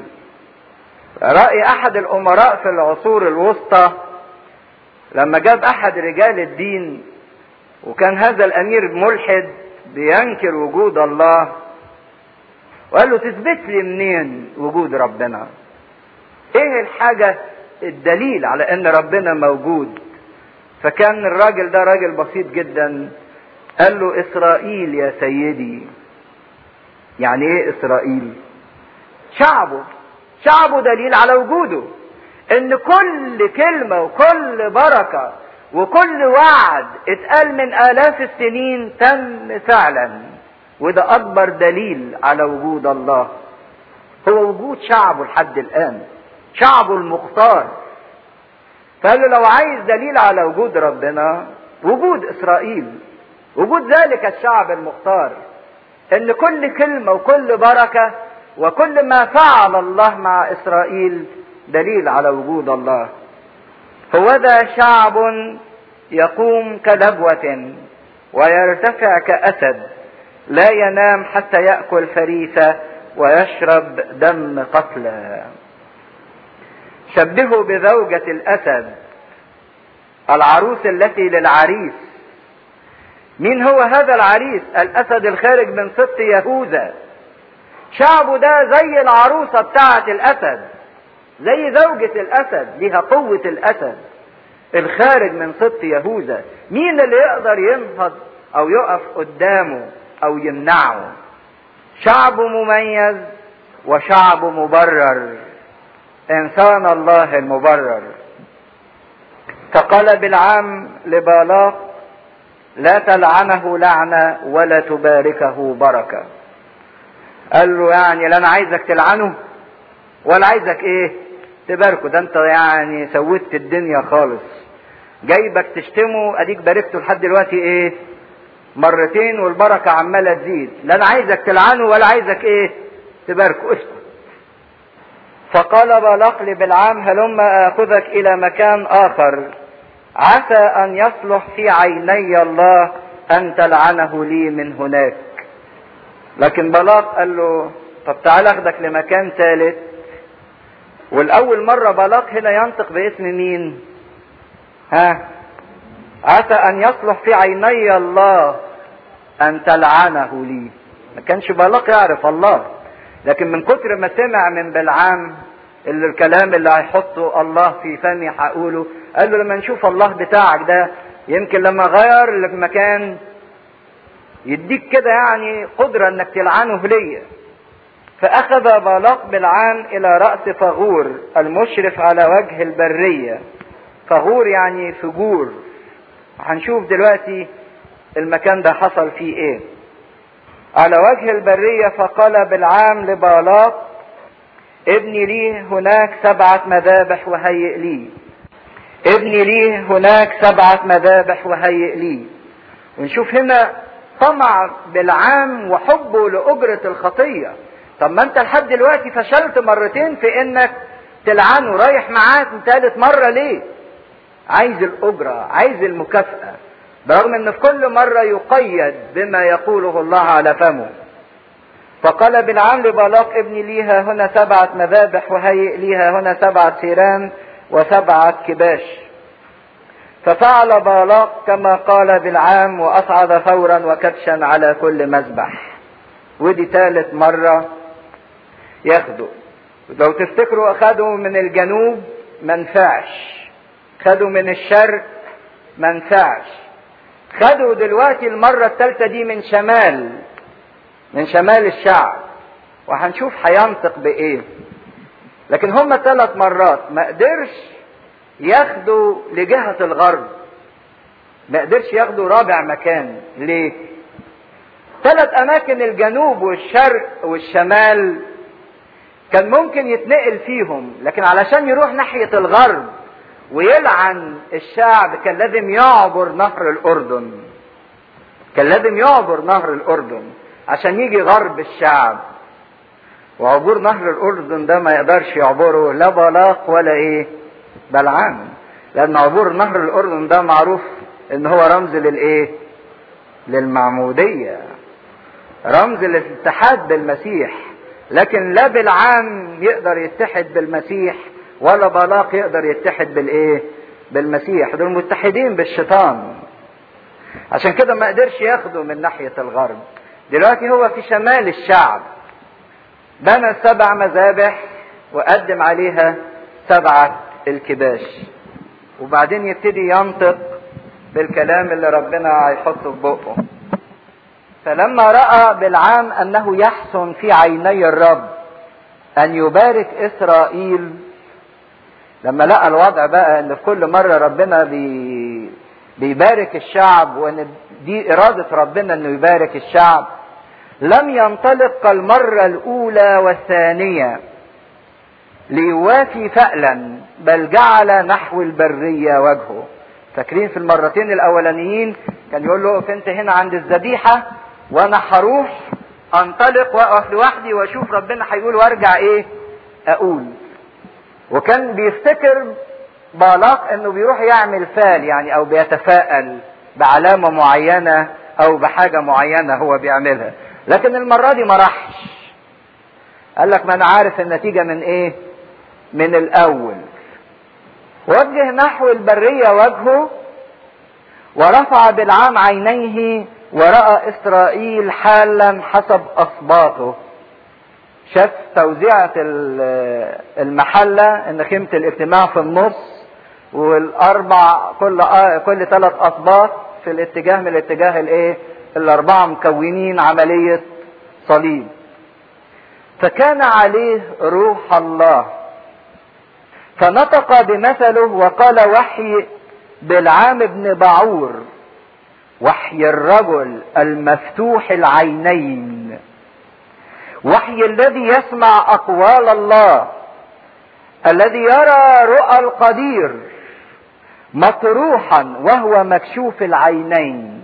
رأي احد الامراء في العصور الوسطى لما جاب احد رجال الدين وكان هذا الامير ملحد بينكر وجود الله وقال له تثبت لي منين وجود ربنا ايه الحاجة الدليل على ان ربنا موجود فكان الراجل ده راجل بسيط جدا قال له اسرائيل يا سيدي يعني ايه اسرائيل شعبه شعبه دليل على وجوده ان كل كلمة وكل بركة وكل وعد اتقال من الاف السنين تم فعلا وده اكبر دليل على وجود الله هو وجود شعبه لحد الان شعبه المختار فقال له لو عايز دليل على وجود ربنا وجود اسرائيل وجود ذلك الشعب المختار ان كل كلمة وكل بركة وكل ما فعل الله مع اسرائيل دليل على وجود الله هو ذا شعب يقوم كدبوة ويرتفع كأسد لا ينام حتى يأكل فريسة ويشرب دم قتلى شبهه بزوجة الأسد العروس التي للعريس مين هو هذا العريس الأسد الخارج من سبط يهوذا شعبه ده زي العروسة بتاعة الأسد زي زوجة الأسد ليها قوة الأسد الخارج من سبط يهوذا مين اللي يقدر ينهض أو يقف قدامه أو يمنعه شعب مميز وشعب مبرر انسان الله المبرر فقال بالعام لبالاق لا تلعنه لعنة ولا تباركه بركة قال له يعني لا انا عايزك تلعنه ولا عايزك ايه تباركه ده انت يعني سويت الدنيا خالص جايبك تشتمه اديك باركته لحد دلوقتي ايه مرتين والبركة عمالة تزيد لا انا عايزك تلعنه ولا عايزك ايه تباركه اسكت فقال بالاق لبلعام هلم اخذك الى مكان اخر عسى ان يصلح في عيني الله ان تلعنه لي من هناك لكن بلاق قال له طب تعال اخدك لمكان ثالث والاول مرة بلاق هنا ينطق باسم مين ها عسى ان يصلح في عيني الله ان تلعنه لي ما كانش بلاق يعرف الله لكن من كتر ما سمع من بلعام اللي الكلام اللي هيحطه الله في فمي هقوله قال له لما نشوف الله بتاعك ده يمكن لما غير المكان يديك كده يعني قدرة انك تلعنه ليا فاخذ بالاق بالعام الى رأس فغور المشرف على وجه البرية فغور يعني فجور هنشوف دلوقتي المكان ده حصل فيه ايه على وجه البرية فقال بالعام لبالاق ابني لي هناك سبعة مذابح وهيئ لي ابني لي هناك سبعة مذابح وهيئ لي ونشوف هنا طمع بالعام وحبه لأجرة الخطية طب ما انت لحد دلوقتي فشلت مرتين في انك تلعنه رايح معاك ثالث مرة ليه عايز الأجرة عايز المكافأة برغم ان في كل مرة يقيد بما يقوله الله على فمه فقال بالعام لبلاق ابني ليها هنا سبعة مذابح وهيئ ليها هنا سبعة سيران وسبعة كباش ففعل بالاق كما قال بالعام وأصعد فورا وكبشا على كل مذبح ودي ثالث مرة ياخدوا لو تفتكروا أخدوا من الجنوب منفعش خدوا من الشرق منفعش خدوا دلوقتي المرة الثالثة دي من شمال من شمال الشعب وهنشوف هينطق بايه لكن هم ثلاث مرات ما قدرش ياخدوا لجهة الغرب ما قدرش ياخدوا رابع مكان ليه ثلاث اماكن الجنوب والشرق والشمال كان ممكن يتنقل فيهم لكن علشان يروح ناحية الغرب ويلعن الشعب كان لازم يعبر نهر الاردن كان لازم يعبر نهر الاردن عشان يجي غرب الشعب وعبور نهر الاردن ده ما يقدرش يعبره لا بلاق ولا ايه بلعام لان عبور نهر الاردن ده معروف ان هو رمز للايه للمعمودية رمز للاتحاد بالمسيح لكن لا بلعام يقدر يتحد بالمسيح ولا بلاق يقدر يتحد بالايه بالمسيح دول متحدين بالشيطان عشان كده ما قدرش ياخده من ناحية الغرب دلوقتي هو في شمال الشعب بنى سبع مذابح وقدم عليها سبعة الكباش وبعدين يبتدي ينطق بالكلام اللي ربنا هيحطه في بقه فلما رأى بالعام أنه يحسن في عيني الرب أن يبارك إسرائيل لما لقى الوضع بقى ان في كل مرة ربنا بي بيبارك الشعب وان دي ارادة ربنا انه يبارك الشعب لم ينطلق المرة الاولى والثانية ليوافي فألا بل جعل نحو البرية وجهه فاكرين في المرتين الاولانيين كان يقول له اقف انت هنا عند الذبيحة وانا هروح انطلق واقف لوحدي واشوف ربنا هيقول وارجع ايه اقول وكان بيفتكر بالاق انه بيروح يعمل فال يعني او بيتفائل بعلامة معينة او بحاجة معينة هو بيعملها لكن المرة دي ما راحش قال لك ما انا عارف النتيجة من ايه من الاول وجه نحو البرية وجهه ورفع بالعام عينيه ورأى إسرائيل حالا حسب أصباطه شاف توزيعة المحلة ان خيمة الاجتماع في النص والاربع كل كل ثلاث اسباط في الاتجاه من الاتجاه الايه الاربعة مكونين عملية صليب فكان عليه روح الله فنطق بمثله وقال وحي بالعام بن بعور وحي الرجل المفتوح العينين وحي الذي يسمع اقوال الله الذي يرى رؤى القدير مطروحا وهو مكشوف العينين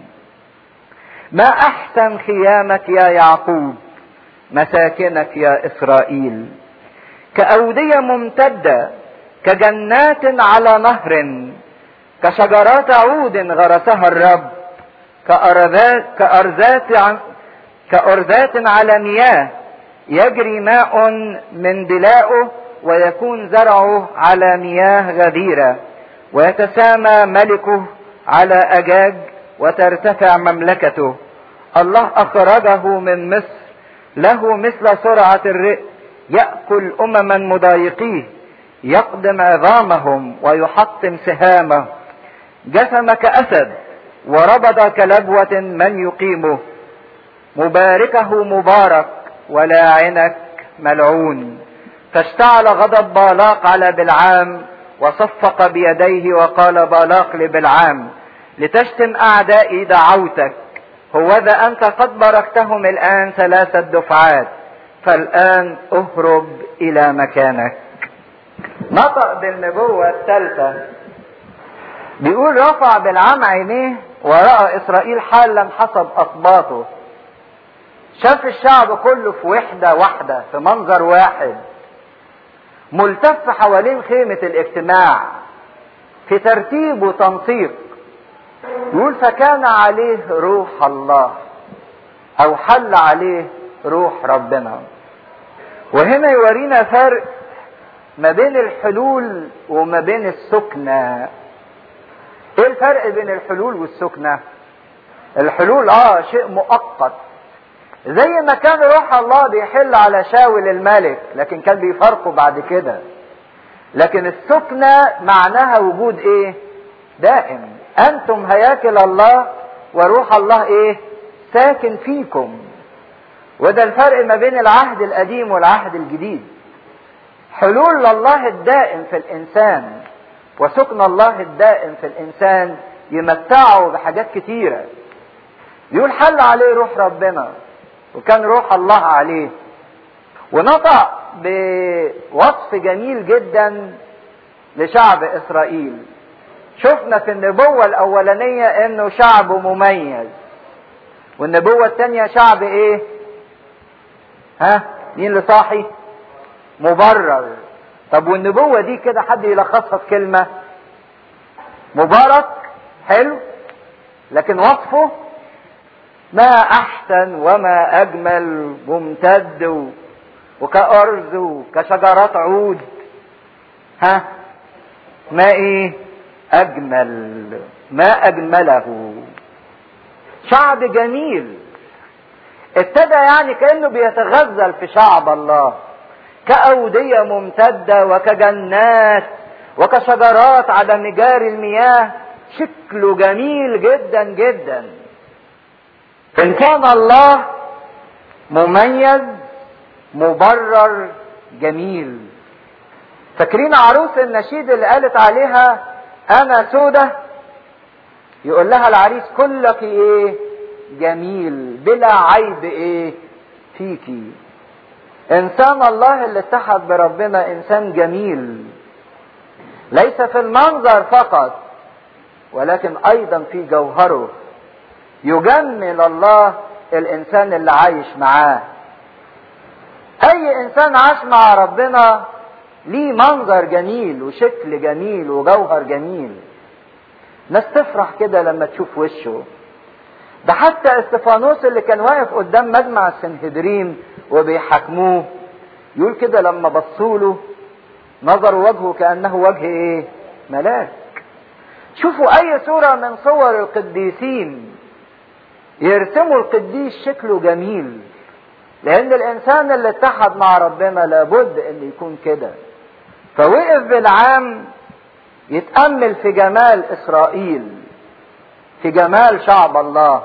ما احسن خيامك يا يعقوب مساكنك يا اسرائيل كاوديه ممتده كجنات على نهر كشجرات عود غرسها الرب كأرزات, كأرزات, كأرزات على مياه يجري ماء من بلاؤه ويكون زرعه على مياه غديرة ويتسامى ملكه على أجاج وترتفع مملكته الله أخرجه من مصر له مثل سرعة الرئ يأكل أمما مضايقيه يقدم عظامهم ويحطم سهامه جثم كأسد وربض كلبوة من يقيمه مباركه مبارك ولاعنك ملعون فاشتعل غضب بالاق على بلعام وصفق بيديه وقال بالاق لبلعام لتشتم اعدائي دعوتك هوذا انت قد باركتهم الان ثلاثة دفعات فالان اهرب الى مكانك نطق بالنبوة الثالثة بيقول رفع بالعام عينيه ورأى اسرائيل حالا حسب اسباطه شاف الشعب كله في وحدة واحدة في منظر واحد ملتف حوالين خيمة الاجتماع في ترتيب وتنسيق يقول فكان عليه روح الله او حل عليه روح ربنا وهنا يورينا فرق ما بين الحلول وما بين السكنة ايه الفرق بين الحلول والسكنة الحلول اه شيء مؤقت زي ما كان روح الله بيحل على شاول الملك لكن كان بيفرقه بعد كده لكن السكنة معناها وجود ايه دائم انتم هياكل الله وروح الله ايه ساكن فيكم وده الفرق ما بين العهد القديم والعهد الجديد حلول الله الدائم في الانسان وسكن الله الدائم في الانسان يمتعه بحاجات كتيره يقول حل عليه روح ربنا وكان روح الله عليه ونطق بوصف جميل جدا لشعب اسرائيل شفنا في النبوة الأولانية إنه شعب مميز والنبوة الثانية شعب إيه؟ ها؟ مين اللي صاحي؟ مبرر طب والنبوة دي كده حد يلخصها في كلمة مبارك حلو لكن وصفه ما احسن وما اجمل ممتد وكأرز وكشجرات عود ها ما ايه اجمل ما اجمله شعب جميل ابتدى يعني كانه بيتغزل في شعب الله كأودية ممتدة وكجنات وكشجرات على مجاري المياه شكله جميل جدا جدا إن كان الله مميز مبرر جميل فاكرين عروس النشيد اللي قالت عليها أنا سودة يقول لها العريس كلك إيه جميل بلا عيب إيه فيكي إنسان الله اللي اتحد بربنا إنسان جميل ليس في المنظر فقط ولكن أيضا في جوهره يجمل الله الانسان اللي عايش معاه اي انسان عاش مع ربنا ليه منظر جميل وشكل جميل وجوهر جميل ناس تفرح كده لما تشوف وشه ده حتى استفانوس اللي كان واقف قدام مجمع السنهدرين وبيحاكموه يقول كده لما بصوا له نظر وجهه كانه وجه ايه ملاك شوفوا اي صورة من صور القديسين يرسموا القديس شكله جميل لان الانسان اللي اتحد مع ربنا لابد ان يكون كده فوقف بالعام يتأمل في جمال اسرائيل في جمال شعب الله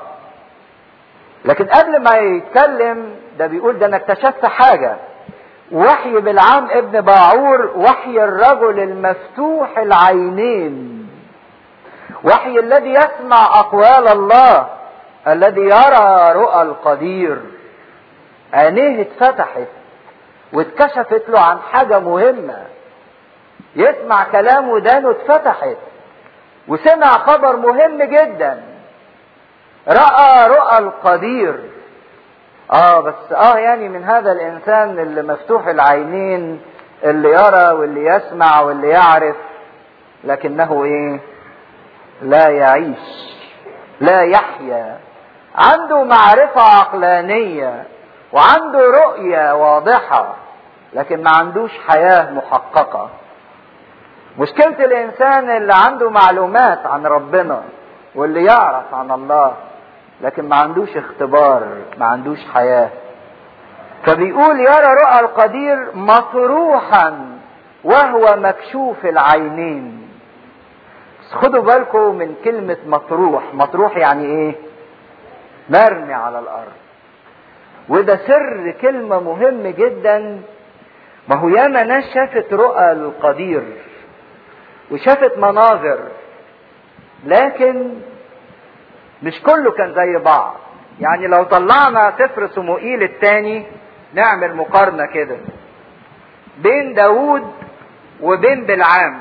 لكن قبل ما يتكلم ده بيقول ده انا اكتشفت حاجة وحي بالعام ابن باعور وحي الرجل المفتوح العينين وحي الذي يسمع اقوال الله الذي يرى رؤى القدير عينيه اتفتحت واتكشفت له عن حاجة مهمة يسمع كلام ودانه اتفتحت وسمع خبر مهم جدا رأى رؤى القدير اه بس اه يعني من هذا الانسان اللي مفتوح العينين اللي يرى واللي يسمع واللي يعرف لكنه ايه لا يعيش لا يحيا عنده معرفة عقلانية وعنده رؤية واضحة لكن ما عندوش حياة محققة مشكلة الإنسان اللي عنده معلومات عن ربنا واللي يعرف عن الله لكن ما عندوش اختبار ما عندوش حياة فبيقول يرى رؤى القدير مطروحا وهو مكشوف العينين بس خدوا بالكم من كلمة مطروح مطروح يعني ايه مرمي على الارض وده سر كلمة مهم جدا ما هو ياما ناس شافت رؤى القدير وشافت مناظر لكن مش كله كان زي بعض يعني لو طلعنا سفر صموئيل الثاني نعمل مقارنة كده بين داوود وبين بلعام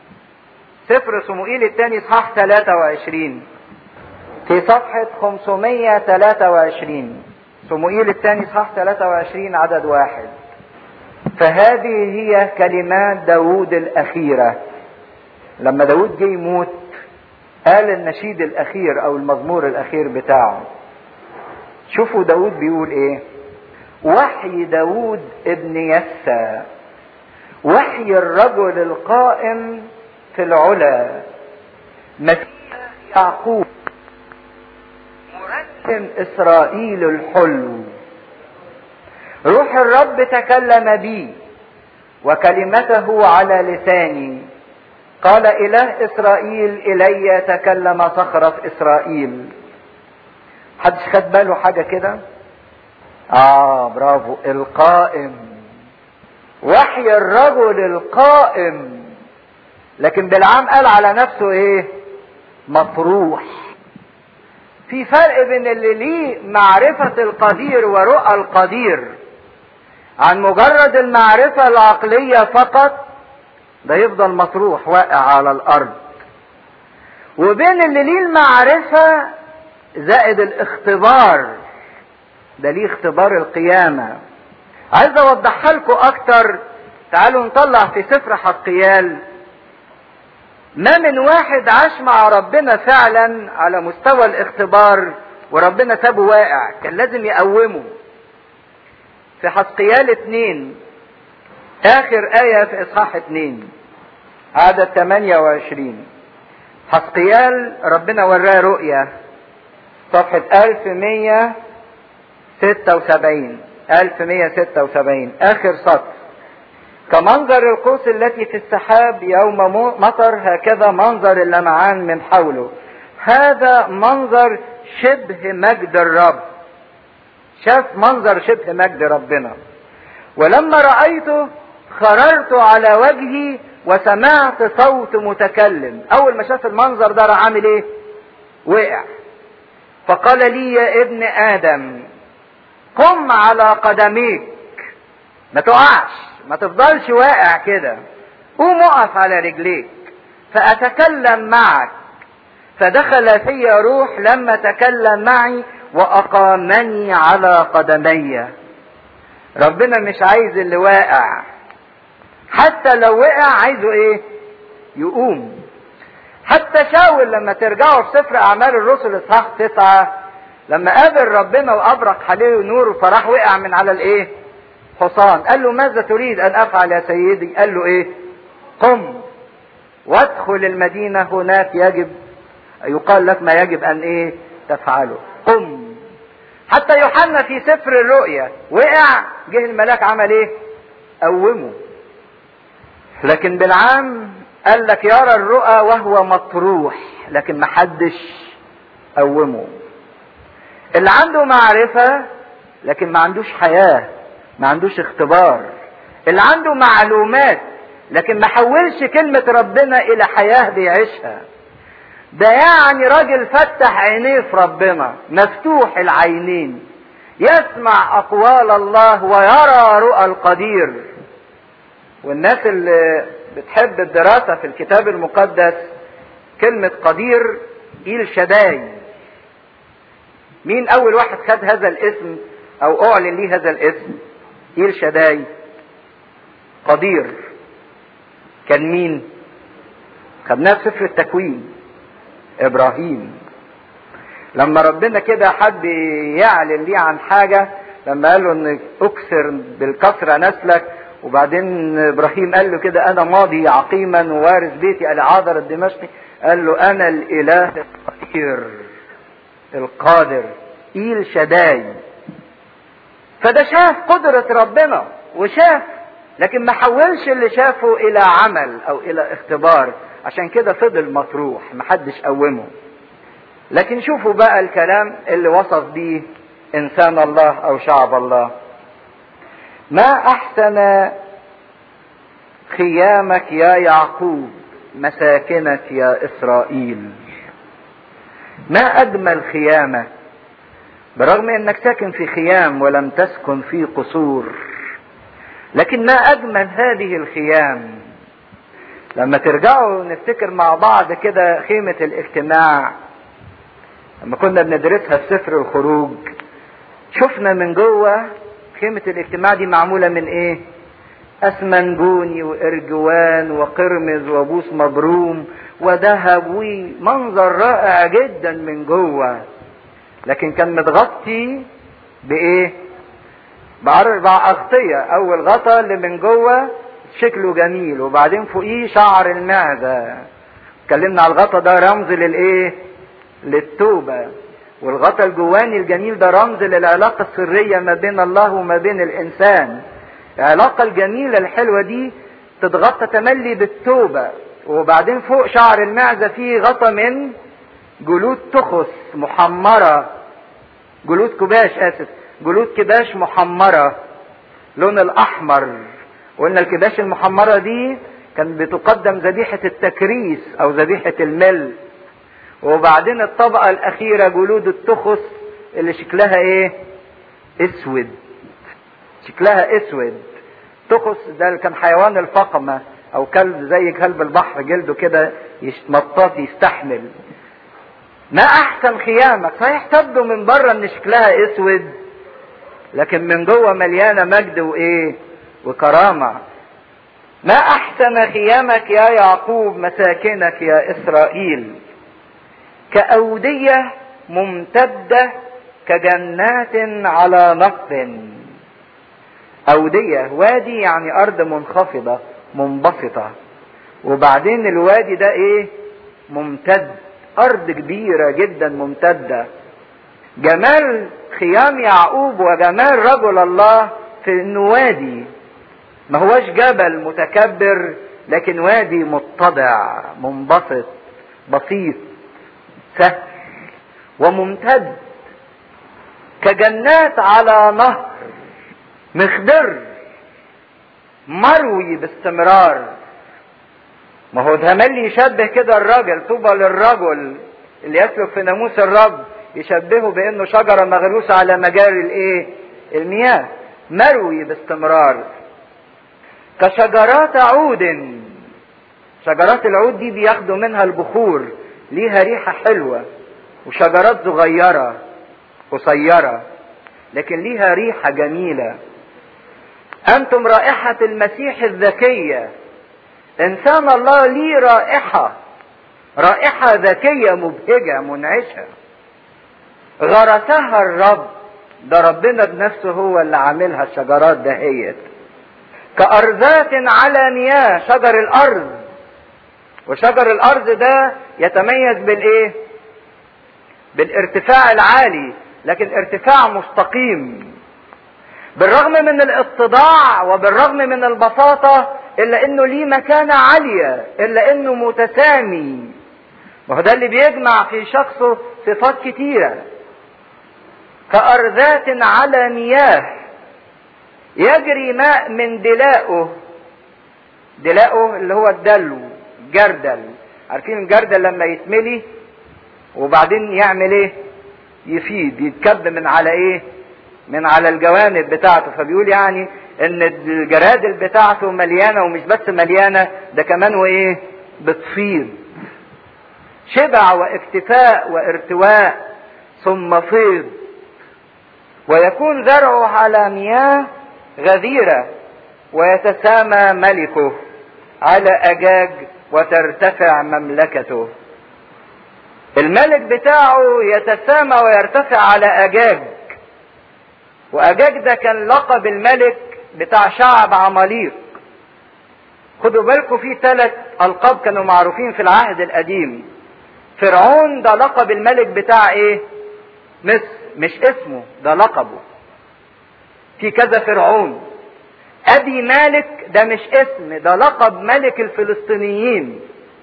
سفر صموئيل الثاني اصحاح 23 في صفحة 523 صموئيل الثاني اصحاح 23 عدد واحد فهذه هي كلمات داوود الأخيرة لما داوود جه يموت قال النشيد الأخير أو المزمور الأخير بتاعه شوفوا داود بيقول إيه وحي داود ابن يسى وحي الرجل القائم في العلا مسيح يعقوب مرتم إسرائيل الحلو روح الرب تكلم بي وكلمته على لساني قال إله إسرائيل إلي تكلم صخرة إسرائيل حدش خد باله حاجة كده آه برافو القائم وحي الرجل القائم لكن بالعام قال على نفسه ايه مطروح في فرق بين اللي ليه معرفة القدير ورؤى القدير عن مجرد المعرفة العقلية فقط ده يفضل مطروح واقع على الارض وبين اللي ليه المعرفة زائد الاختبار ده ليه اختبار القيامة عايز اوضحها لكم اكتر تعالوا نطلع في سفر حقيال ما من واحد عاش مع ربنا فعلا على مستوى الاختبار وربنا سابه واقع كان لازم يقومه في حسقيال اتنين اخر آية في اصحاح اتنين عدد 28 حسقيال ربنا وراه رؤية صفحة 1176 1176 اخر سطر كمنظر القوس التي في السحاب يوم مطر هكذا منظر اللمعان من حوله هذا منظر شبه مجد الرب شاف منظر شبه مجد ربنا ولما رأيته خررت على وجهي وسمعت صوت متكلم اول ما شاف المنظر ده راح عامل ايه وقع فقال لي يا ابن ادم قم على قدميك ما تقعش ما تفضلش واقع كده قوم اقف على رجليك فاتكلم معك فدخل في روح لما تكلم معي واقامني على قدمي ربنا مش عايز اللي واقع حتى لو وقع عايزه ايه يقوم حتى شاول لما ترجعوا في سفر اعمال الرسل اصحاح تسعة لما قابل ربنا وابرق عليه نور فراح وقع من على الايه حصان قال له ماذا تريد ان افعل يا سيدي قال له ايه قم وادخل المدينة هناك يجب يقال لك ما يجب ان ايه تفعله قم حتى يوحنا في سفر الرؤيا وقع جه الملاك عمل ايه قومه لكن بالعام قال لك يرى الرؤى وهو مطروح لكن محدش قومه اللي عنده معرفة لكن ما عندوش حياة ما عندوش اختبار اللي عنده معلومات لكن ما حولش كلمة ربنا إلى حياة بيعيشها ده يعني راجل فتح عينيه في ربنا مفتوح العينين يسمع أقوال الله ويرى رؤى القدير والناس اللي بتحب الدراسة في الكتاب المقدس كلمة قدير إيل شداي مين أول واحد خد هذا الاسم أو أعلن ليه هذا الاسم إيل شداي قدير كان مين خدناه في سفر التكوين ابراهيم لما ربنا كده حب يعلن ليه عن حاجة لما قال له ان اكثر بالكثرة نسلك وبعدين ابراهيم قال له كده انا ماضي عقيما ووارث بيتي العاذر الدمشقي قال له انا الاله القدير القادر ايل شداي فده شاف قدرة ربنا وشاف لكن ما حولش اللي شافه الى عمل او الى اختبار عشان كده فضل مطروح محدش قومه لكن شوفوا بقى الكلام اللي وصف بيه انسان الله او شعب الله ما احسن خيامك يا يعقوب مساكنك يا اسرائيل ما اجمل خيامك برغم انك ساكن في خيام ولم تسكن في قصور لكن ما اجمل هذه الخيام لما ترجعوا نفتكر مع بعض كده خيمة الاجتماع لما كنا بندرسها في سفر الخروج شفنا من جوه خيمة الاجتماع دي معمولة من ايه اسمنجوني وارجوان وقرمز وبوس مبروم وذهب ومنظر رائع جدا من جوه لكن كان متغطي بايه باربع اغطية اول غطا اللي من جوه شكله جميل وبعدين فوقيه شعر المعدة اتكلمنا على الغطا ده رمز للايه للتوبة والغطا الجواني الجميل ده رمز للعلاقة السرية ما بين الله وما بين الإنسان العلاقة الجميلة الحلوة دي تتغطى تملي بالتوبة وبعدين فوق شعر المعزة فيه غطا من جلود تخس محمرة جلود كباش آسف جلود كباش محمرة لون الأحمر وقلنا الكباش المحمرة دي كان بتقدم ذبيحة التكريس أو ذبيحة المل وبعدين الطبقة الأخيرة جلود التخس اللي شكلها إيه؟ أسود شكلها أسود تخس ده كان حيوان الفقمة أو كلب زي كلب البحر جلده كده مطاط يستحمل ما أحسن خيامك صحيح تبدو من بره إن شكلها أسود لكن من جوه مليانة مجد وإيه؟ وكرامة ما أحسن خيامك يا يعقوب مساكنك يا إسرائيل كأودية ممتدة كجنات على نقب أودية وادي يعني أرض منخفضة منبسطة وبعدين الوادي ده إيه ممتد أرض كبيرة جدا ممتدة جمال خيام يعقوب وجمال رجل الله في انه وادي ما هوش جبل متكبر لكن وادي متضع منبسط بسيط سهل وممتد كجنات على نهر مخضر مروي باستمرار ما هو ده ملي يشبه كده الراجل طوبى للرجل اللي يسلك في ناموس الرب يشبهه بانه شجره مغروسه على مجاري الايه المياه مروي باستمرار كشجرات عود شجرات العود دي بياخدوا منها البخور ليها ريحة حلوة وشجرات صغيرة قصيرة لكن ليها ريحة جميلة أنتم رائحة المسيح الذكية إنسان الله ليه رائحة رائحة ذكية مبهجة منعشة غرسها الرب ده ربنا بنفسه هو اللي عاملها الشجرات دهيت كأرزات على مياه شجر الأرض وشجر الارض ده يتميز بالايه بالارتفاع العالي لكن ارتفاع مستقيم بالرغم من الاتضاع وبالرغم من البساطة الا انه ليه مكانة عالية الا انه متسامي وهو ده اللي بيجمع في شخصه صفات كتيرة كأرذات على مياه يجري ماء من دلائه دلائه اللي هو الدلو جردل عارفين الجردل لما يتملي وبعدين يعمل ايه يفيد يتكب من على ايه من على الجوانب بتاعته فبيقول يعني ان الجرادل بتاعته مليانه ومش بس مليانه ده كمان وايه بتفيض شبع واكتفاء وارتواء ثم فيض ويكون زرعه على مياه غزيره ويتسامى ملكه على اجاج وترتفع مملكته الملك بتاعه يتسامى ويرتفع على اجاج واجاج ده كان لقب الملك بتاع شعب عماليق خدوا بالكم في ثلاث القاب كانوا معروفين في العهد القديم فرعون ده لقب الملك بتاع ايه مصر مش اسمه ده لقبه في كذا فرعون ابي مالك ده مش اسم ده لقب ملك الفلسطينيين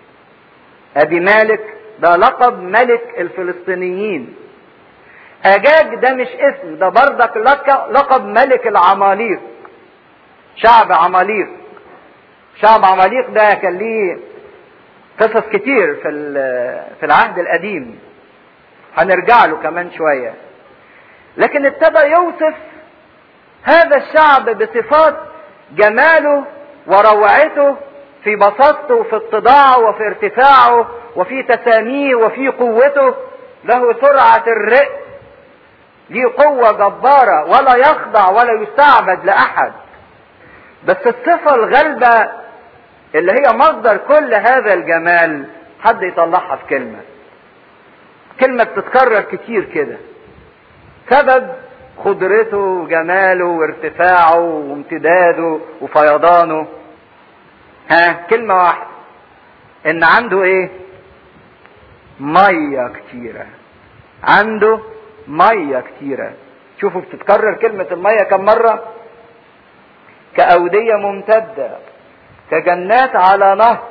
ابي مالك ده لقب ملك الفلسطينيين اجاج ده مش اسم ده بردك لقب ملك العماليق شعب عماليق شعب عماليق ده كان ليه قصص كتير في في العهد القديم هنرجع له كمان شويه لكن ابتدى يوصف هذا الشعب بصفات جماله وروعته في بساطته وفي اتضاعه وفي ارتفاعه وفي تساميه وفي قوته له سرعة الرئ ليه قوة جبارة ولا يخضع ولا يستعبد لأحد بس الصفة الغالبة اللي هي مصدر كل هذا الجمال حد يطلعها في كلمة كلمة بتتكرر كتير كده سبب قدرته وجماله وارتفاعه وامتداده وفيضانه ها كلمة واحدة ان عنده ايه مية كتيرة عنده مية كتيرة شوفوا بتتكرر كلمة المية كم مرة كأودية ممتدة كجنات على نهر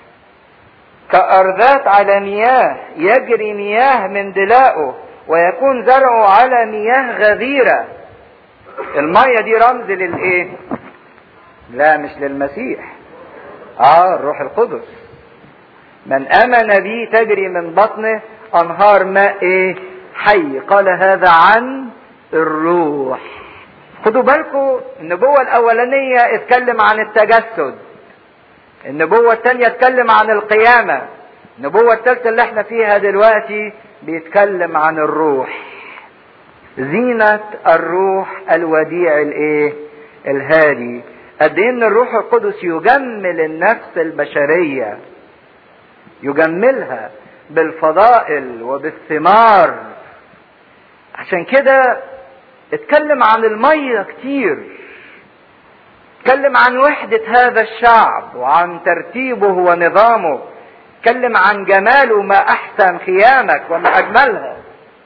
كأرذات على مياه يجري مياه من دلائه ويكون زرعه على مياه غزيرة المية دي رمز للايه لا مش للمسيح اه الروح القدس من امن بي تجري من بطنه انهار ماء ايه حي قال هذا عن الروح خدوا بالكم النبوة الاولانية اتكلم عن التجسد النبوة الثانية اتكلم عن القيامة النبوة الثالثة اللي احنا فيها دلوقتي بيتكلم عن الروح زينة الروح الوديع الايه الهادي قد ايه ان الروح القدس يجمل النفس البشرية يجملها بالفضائل وبالثمار عشان كده اتكلم عن المية كتير اتكلم عن وحدة هذا الشعب وعن ترتيبه ونظامه اتكلم عن جماله ما احسن خيامك وما اجملها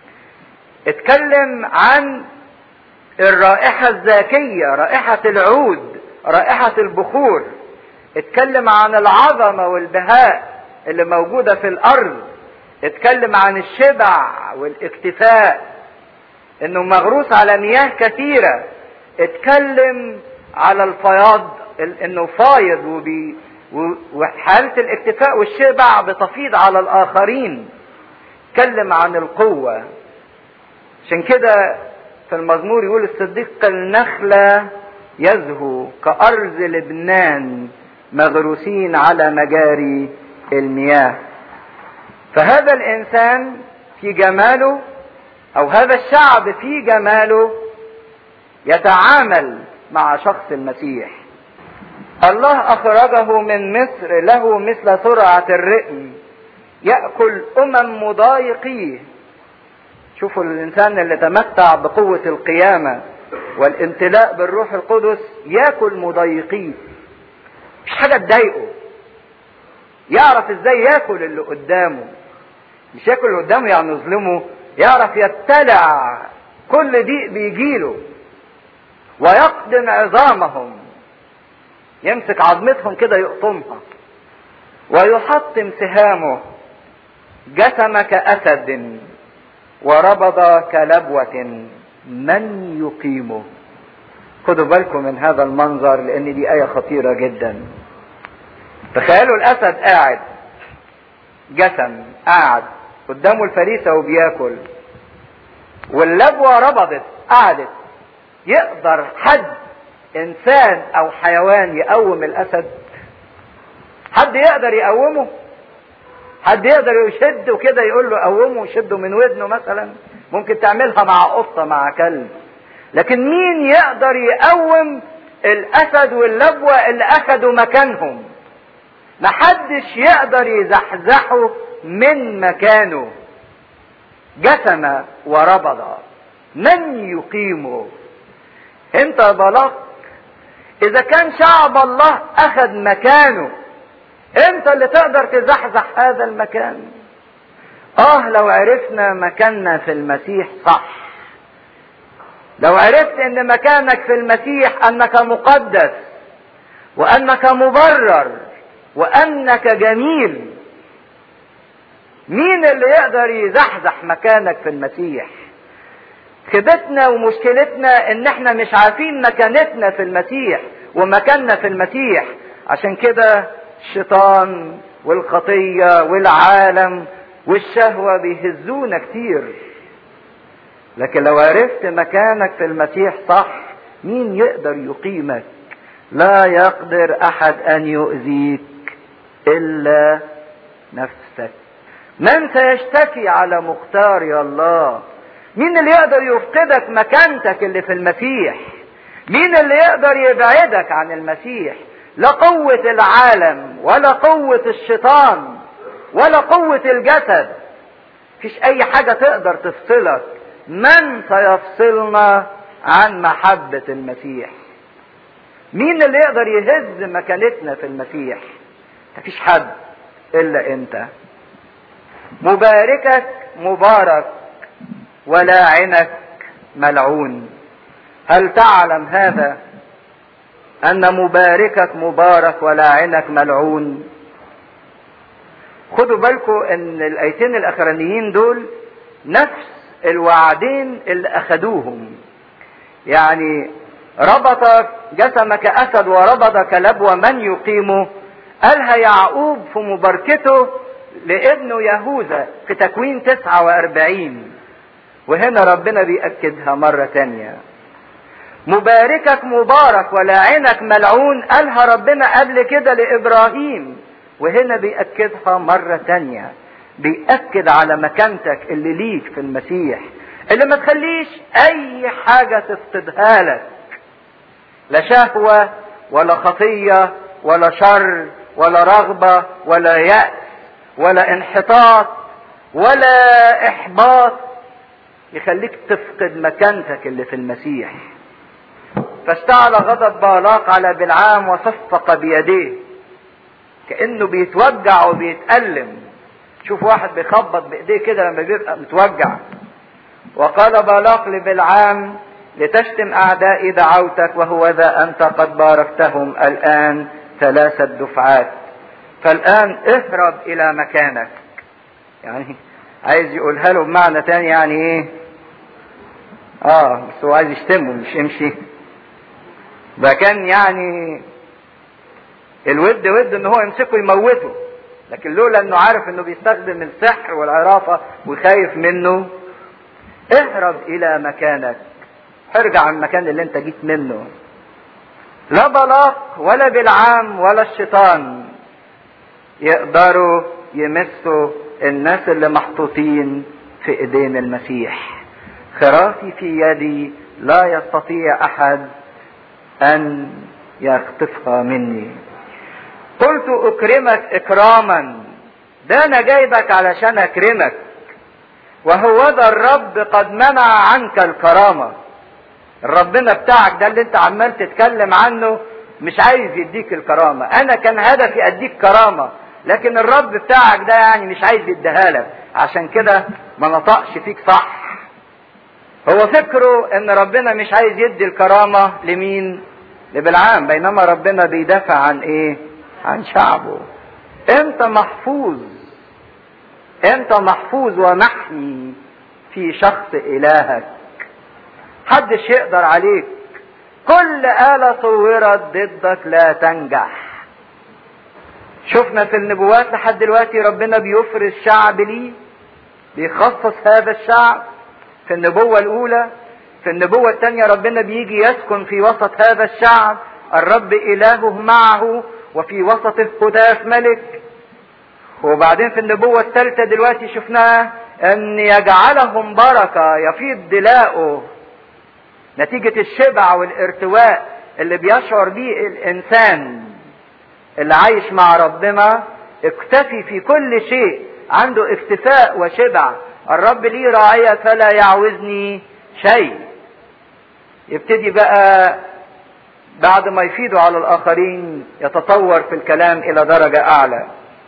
اتكلم عن الرائحة الزاكية رائحة العود رائحة البخور اتكلم عن العظمة والبهاء اللي موجودة في الارض اتكلم عن الشبع والاكتفاء انه مغروس على مياه كثيرة اتكلم على الفياض انه فايض وبي وحالة الاكتفاء والشبع بتفيض على الاخرين اتكلم عن القوة عشان كده في المزمور يقول الصديق كالنخلة يزهو كأرز لبنان مغروسين على مجاري المياه فهذا الانسان في جماله او هذا الشعب في جماله يتعامل مع شخص المسيح الله اخرجه من مصر له مثل سرعة الرئم يأكل امم مضايقيه شوفوا الانسان اللي تمتع بقوة القيامة والامتلاء بالروح القدس ياكل مضايقيه مش حاجة تضايقه يعرف ازاي ياكل اللي قدامه مش ياكل اللي قدامه يعني يظلمه يعرف يبتلع كل ضيق بيجيله ويقدم عظامهم يمسك عظمتهم كده يقطمها ويحطم سهامه جسم كأسد وربض كلبوة من يقيمه خدوا بالكم من هذا المنظر لان دي آية خطيرة جدا تخيلوا الأسد قاعد جسم قاعد قدامه الفريسة وبياكل واللبوة ربضت قعدت يقدر حد انسان او حيوان يقوم الاسد حد يقدر يقومه حد يقدر يشد وكده يقول له قومه وشده من ودنه مثلا ممكن تعملها مع قطة مع كلب لكن مين يقدر يقوم الاسد واللبوة اللي اخدوا مكانهم محدش يقدر يزحزحه من مكانه جسم وربض من يقيمه انت بلغت اذا كان شعب الله اخذ مكانه انت اللي تقدر تزحزح هذا المكان اه لو عرفنا مكاننا في المسيح صح لو عرفت ان مكانك في المسيح انك مقدس وانك مبرر وانك جميل مين اللي يقدر يزحزح مكانك في المسيح خبتنا ومشكلتنا ان احنا مش عارفين مكانتنا في المسيح ومكاننا في المسيح عشان كده الشيطان والخطية والعالم والشهوة بيهزونا كتير لكن لو عرفت مكانك في المسيح صح مين يقدر يقيمك لا يقدر احد ان يؤذيك الا نفسك من سيشتكي على مختار يا الله مين اللي يقدر يفقدك مكانتك اللي في المسيح مين اللي يقدر يبعدك عن المسيح لا قوة العالم ولا قوة الشيطان ولا قوة الجسد مفيش اي حاجة تقدر تفصلك من سيفصلنا عن محبة المسيح مين اللي يقدر يهز مكانتنا في المسيح مفيش حد الا انت مباركك مبارك ولاعنك ملعون هل تعلم هذا ان مباركك مبارك ولاعنك ملعون خدوا بالكم ان الايتين الاخرانيين دول نفس الوعدين اللي اخدوهم يعني ربط جسمك اسد وربط كلبوة من يقيمه قالها يعقوب في مباركته لابنه يهوذا في تكوين 49 وهنا ربنا بيأكدها مرة تانية مباركك مبارك ولاعنك ملعون قالها ربنا قبل كده لإبراهيم وهنا بيأكدها مرة تانية بيأكد على مكانتك اللي ليك في المسيح اللي ما تخليش أي حاجة تفقدها لك لا شهوة ولا خطية ولا شر ولا رغبة ولا يأس ولا انحطاط ولا إحباط يخليك تفقد مكانتك اللي في المسيح فاشتعل غضب بالاق على بلعام وصفق بيديه كانه بيتوجع وبيتألم شوف واحد بيخبط بايديه كده لما بيبقى متوجع وقال بالاق لبلعام لتشتم اعدائي دعوتك وهو ذا انت قد باركتهم الان ثلاثة دفعات فالان اهرب الى مكانك يعني عايز يقولها له بمعنى تاني يعني ايه اه بس هو عايز يشتمه مش يمشي ده كان يعني الود ود ان هو يمسكه يموته لكن لولا انه عارف انه بيستخدم السحر والعرافة وخايف منه اهرب الى مكانك ارجع عن المكان اللي انت جيت منه لا بلاق ولا بالعام ولا الشيطان يقدروا يمسوا الناس اللي محطوطين في ايدين المسيح خرافي في يدي لا يستطيع احد ان يخطفها مني قلت اكرمك اكراما ده انا جايبك علشان اكرمك وهو ذا الرب قد منع عنك الكرامه ربنا بتاعك ده اللي انت عمال تتكلم عنه مش عايز يديك الكرامه انا كان هدفي اديك كرامه لكن الرب بتاعك ده يعني مش عايز يديها لك عشان كده ما نطقش فيك صح هو فكره ان ربنا مش عايز يدي الكرامة لمين لبلعام بينما ربنا بيدافع عن ايه عن شعبه انت محفوظ انت محفوظ ومحمي في شخص الهك محدش يقدر عليك كل آلة صورت ضدك لا تنجح شفنا في النبوات لحد دلوقتي ربنا بيفرز شعب ليه بيخصص هذا الشعب في النبوة الأولى في النبوة الثانية ربنا بيجي يسكن في وسط هذا الشعب الرب إلهه معه وفي وسطه هتاف ملك وبعدين في النبوة الثالثة دلوقتي شفناها أن يجعلهم بركة يفيض دلاؤه نتيجة الشبع والارتواء اللي بيشعر بيه الإنسان اللي عايش مع ربنا اكتفي في كل شيء عنده اكتفاء وشبع الرب لي راعية فلا يعوزني شيء يبتدي بقى بعد ما يفيدوا على الآخرين يتطور في الكلام إلى درجة أعلى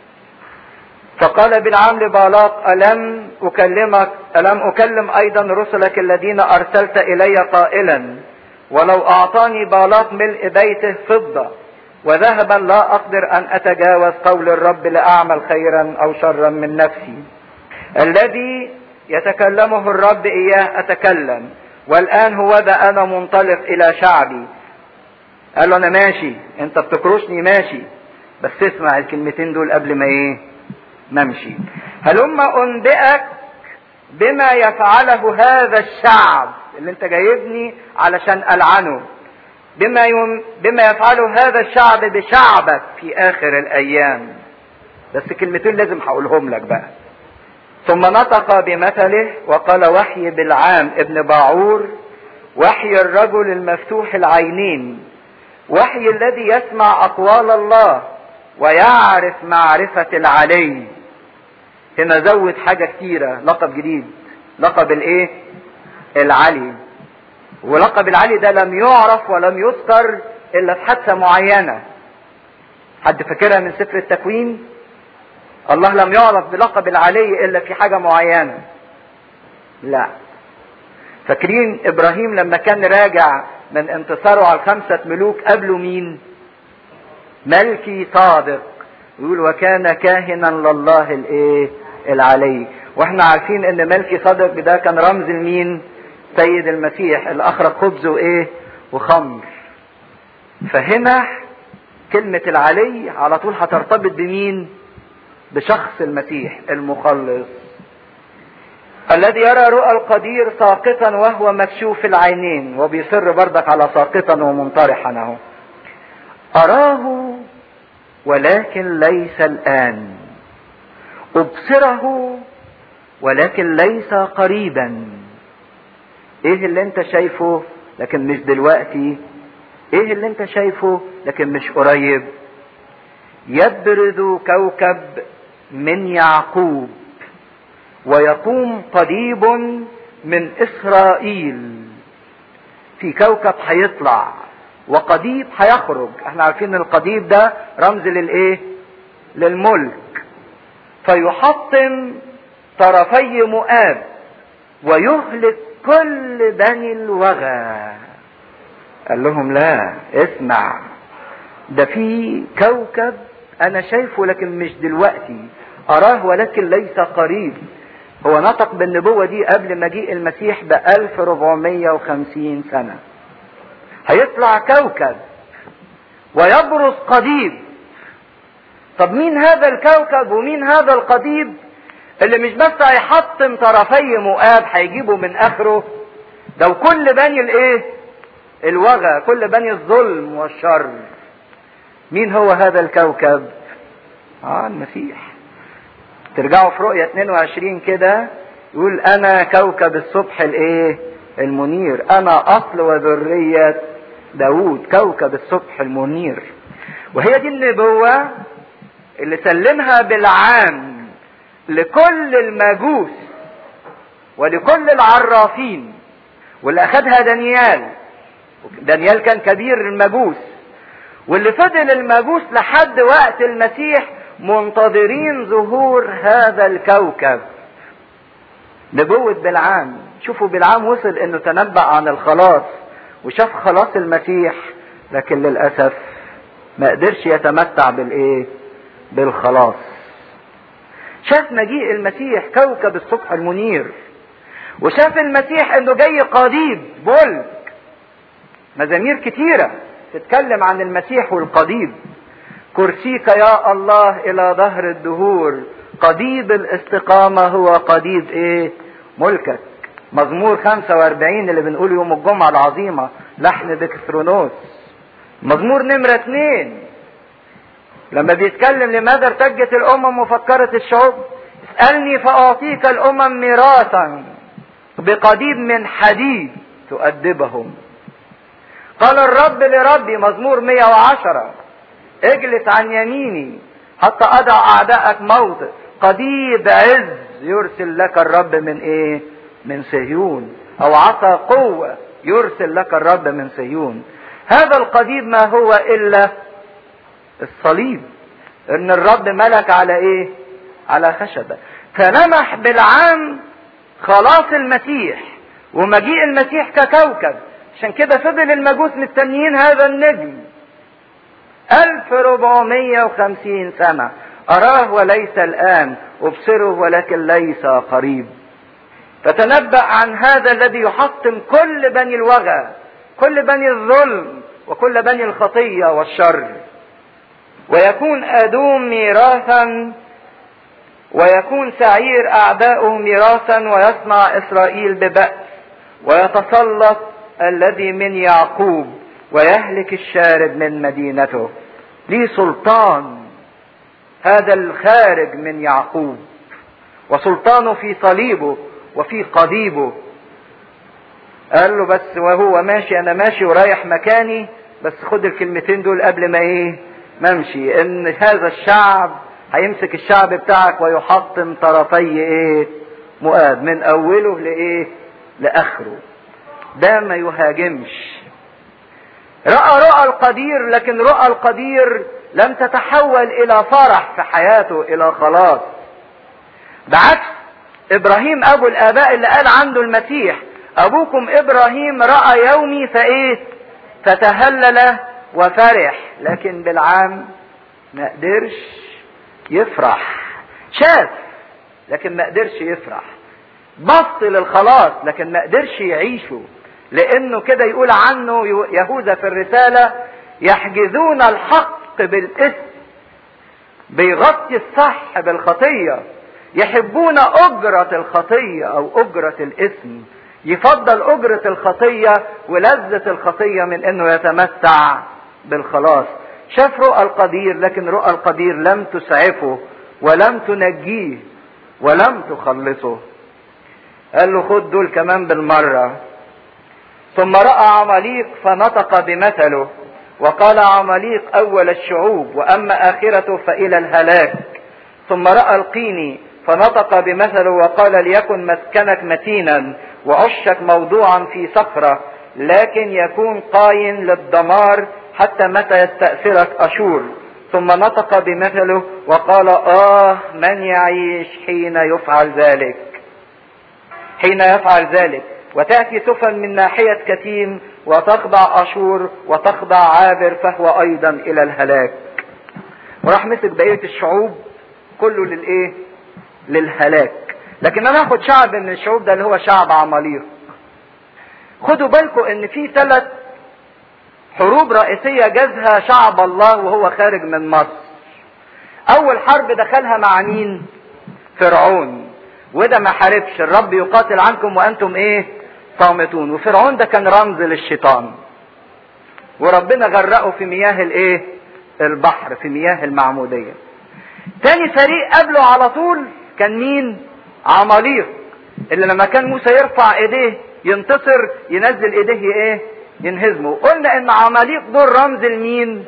فقال بالعام لبالاق ألم أكلمك ألم أكلم أيضا رسلك الذين أرسلت إلي قائلا ولو أعطاني بالاق ملء بيته فضة وذهبا لا أقدر أن أتجاوز قول الرب لأعمل خيرا أو شرا من نفسي الذي يتكلمه الرب إياه أتكلم والآن هو ذا أنا منطلق إلى شعبي قال له أنا ماشي أنت بتكرشني ماشي بس اسمع الكلمتين دول قبل ما إيه نمشي هلما أنبئك بما يفعله هذا الشعب اللي أنت جايبني علشان ألعنه بما يم... بما يفعله هذا الشعب بشعبك في آخر الأيام بس كلمتين لازم هقولهم لك بقى ثم نطق بمثله وقال وحي بالعام ابن باعور وحي الرجل المفتوح العينين وحي الذي يسمع اقوال الله ويعرف معرفة العلي هنا زود حاجة كتيرة لقب جديد لقب الايه العلي ولقب العلي ده لم يعرف ولم يذكر الا في حادثة معينة حد فاكرها من سفر التكوين الله لم يعرف بلقب العلي الا في حاجه معينه لا فاكرين ابراهيم لما كان راجع من انتصاره على الخمسه ملوك قبله مين ملكي صادق يقول وكان كاهنا لله الايه العلي واحنا عارفين ان ملكي صادق ده كان رمز لمين سيد المسيح اللي اخرج خبز وايه وخمر فهنا كلمة العلي على طول هترتبط بمين بشخص المسيح المخلص الذي يرى رؤى القدير ساقطا وهو مكشوف العينين وبيصر بردك على ساقطا ومنطرحا اهو اراه ولكن ليس الان ابصره ولكن ليس قريبا ايه اللي انت شايفه لكن مش دلوقتي ايه اللي انت شايفه لكن مش قريب يبرز كوكب من يعقوب ويقوم قضيب من اسرائيل في كوكب هيطلع وقضيب هيخرج احنا عارفين القضيب ده رمز للايه للملك فيحطم طرفي مؤاب ويهلك كل بني الوغى قال لهم لا اسمع ده في كوكب انا شايفه لكن مش دلوقتي اراه ولكن ليس قريب هو نطق بالنبوة دي قبل مجيء المسيح ب 1450 سنة هيطلع كوكب ويبرز قضيب طب مين هذا الكوكب ومين هذا القضيب اللي مش بس هيحطم طرفي مؤاب هيجيبه من اخره ده وكل بني الايه الوغى كل بني الظلم والشر مين هو هذا الكوكب اه المسيح ترجعوا في رؤية 22 كده يقول انا كوكب الصبح الايه المنير انا اصل وذرية داوود كوكب الصبح المنير وهي دي النبوة اللي سلمها بالعام لكل المجوس ولكل العرافين واللي اخدها دانيال دانيال كان كبير المجوس واللي فضل المجوس لحد وقت المسيح منتظرين ظهور هذا الكوكب نبوة بالعام شوفوا بالعام وصل انه تنبأ عن الخلاص وشاف خلاص المسيح لكن للأسف ما قدرش يتمتع بالايه بالخلاص شاف مجيء المسيح كوكب الصبح المنير وشاف المسيح انه جاي قضيب بولك مزامير كتيرة تتكلم عن المسيح والقضيب كرسيك يا الله الى ظهر الدهور قضيب الاستقامة هو قضيب ايه ملكك مزمور 45 اللي بنقول يوم الجمعة العظيمة لحن بكثرونوس مزمور نمرة اتنين لما بيتكلم لماذا ارتجت الامم وفكرت الشعوب اسألني فاعطيك الامم ميراثا بقضيب من حديد تؤدبهم قال الرب لربي مزمور 110 اجلس عن يميني حتى اضع اعدائك موطئ قضيب عز يرسل لك الرب من ايه من صهيون او عصا قوة يرسل لك الرب من صهيون هذا القضيب ما هو الا الصليب ان الرب ملك على ايه على خشبة فلمح بالعام خلاص المسيح ومجيء المسيح ككوكب عشان كده فضل المجوس مستنيين هذا النجم 1450 سنة أراه وليس الآن أبصره ولكن ليس قريب فتنبأ عن هذا الذي يحطم كل بني الوغى كل بني الظلم وكل بني الخطية والشر ويكون أدوم ميراثا ويكون سعير أعداؤه ميراثا ويصنع إسرائيل ببأس ويتسلط الذي من يعقوب ويهلك الشارد من مدينته ليه سلطان هذا الخارج من يعقوب وسلطانه في صليبه وفي قضيبه قال له بس وهو ماشي انا ماشي ورايح مكاني بس خد الكلمتين دول قبل ما ايه ما امشي ان هذا الشعب هيمسك الشعب بتاعك ويحطم طرفي ايه مؤاب من اوله لايه لاخره ده ما يهاجمش رأى رؤى القدير لكن رؤى القدير لم تتحول الى فرح في حياته الى خلاص بعكس ابراهيم ابو الاباء اللي قال عنده المسيح ابوكم ابراهيم راى يومي فايه فتهلل وفرح لكن بالعام ما قدرش يفرح شاف لكن ما قدرش يفرح بص للخلاص لكن ما قدرش يعيشه لانه كده يقول عنه يهوذا في الرسالة يحجزون الحق بالاثم بيغطي الصح بالخطية يحبون اجرة الخطية او اجرة الاثم يفضل اجرة الخطية ولذة الخطية من انه يتمتع بالخلاص شاف رؤى القدير لكن رؤى القدير لم تسعفه ولم تنجيه ولم تخلصه قال له خد دول كمان بالمرة ثم رأى عماليق فنطق بمثله وقال عماليق أول الشعوب وأما آخرته فإلى الهلاك ثم رأى القيني فنطق بمثله وقال ليكن مسكنك متينا وعشك موضوعا في صخرة لكن يكون قاين للدمار حتى متى يستأثرك أشور ثم نطق بمثله وقال آه من يعيش حين يفعل ذلك حين يفعل ذلك وتأتي سفن من ناحية كتيم وتخضع أشور وتخضع عابر فهو أيضا إلى الهلاك وراح مسك بقية الشعوب كله للإيه للهلاك لكن أنا هاخد شعب من الشعوب ده اللي هو شعب عماليق خدوا بالكم ان في ثلاث حروب رئيسية جازها شعب الله وهو خارج من مصر اول حرب دخلها مع مين فرعون وده ما حاربش الرب يقاتل عنكم وانتم ايه صامتون وفرعون ده كان رمز للشيطان وربنا غرقه في مياه الايه البحر في مياه المعمودية تاني فريق قبله على طول كان مين عماليق اللي لما كان موسى يرفع ايديه ينتصر ينزل ايديه ايه ينهزمه قلنا ان عماليق دول رمز لمين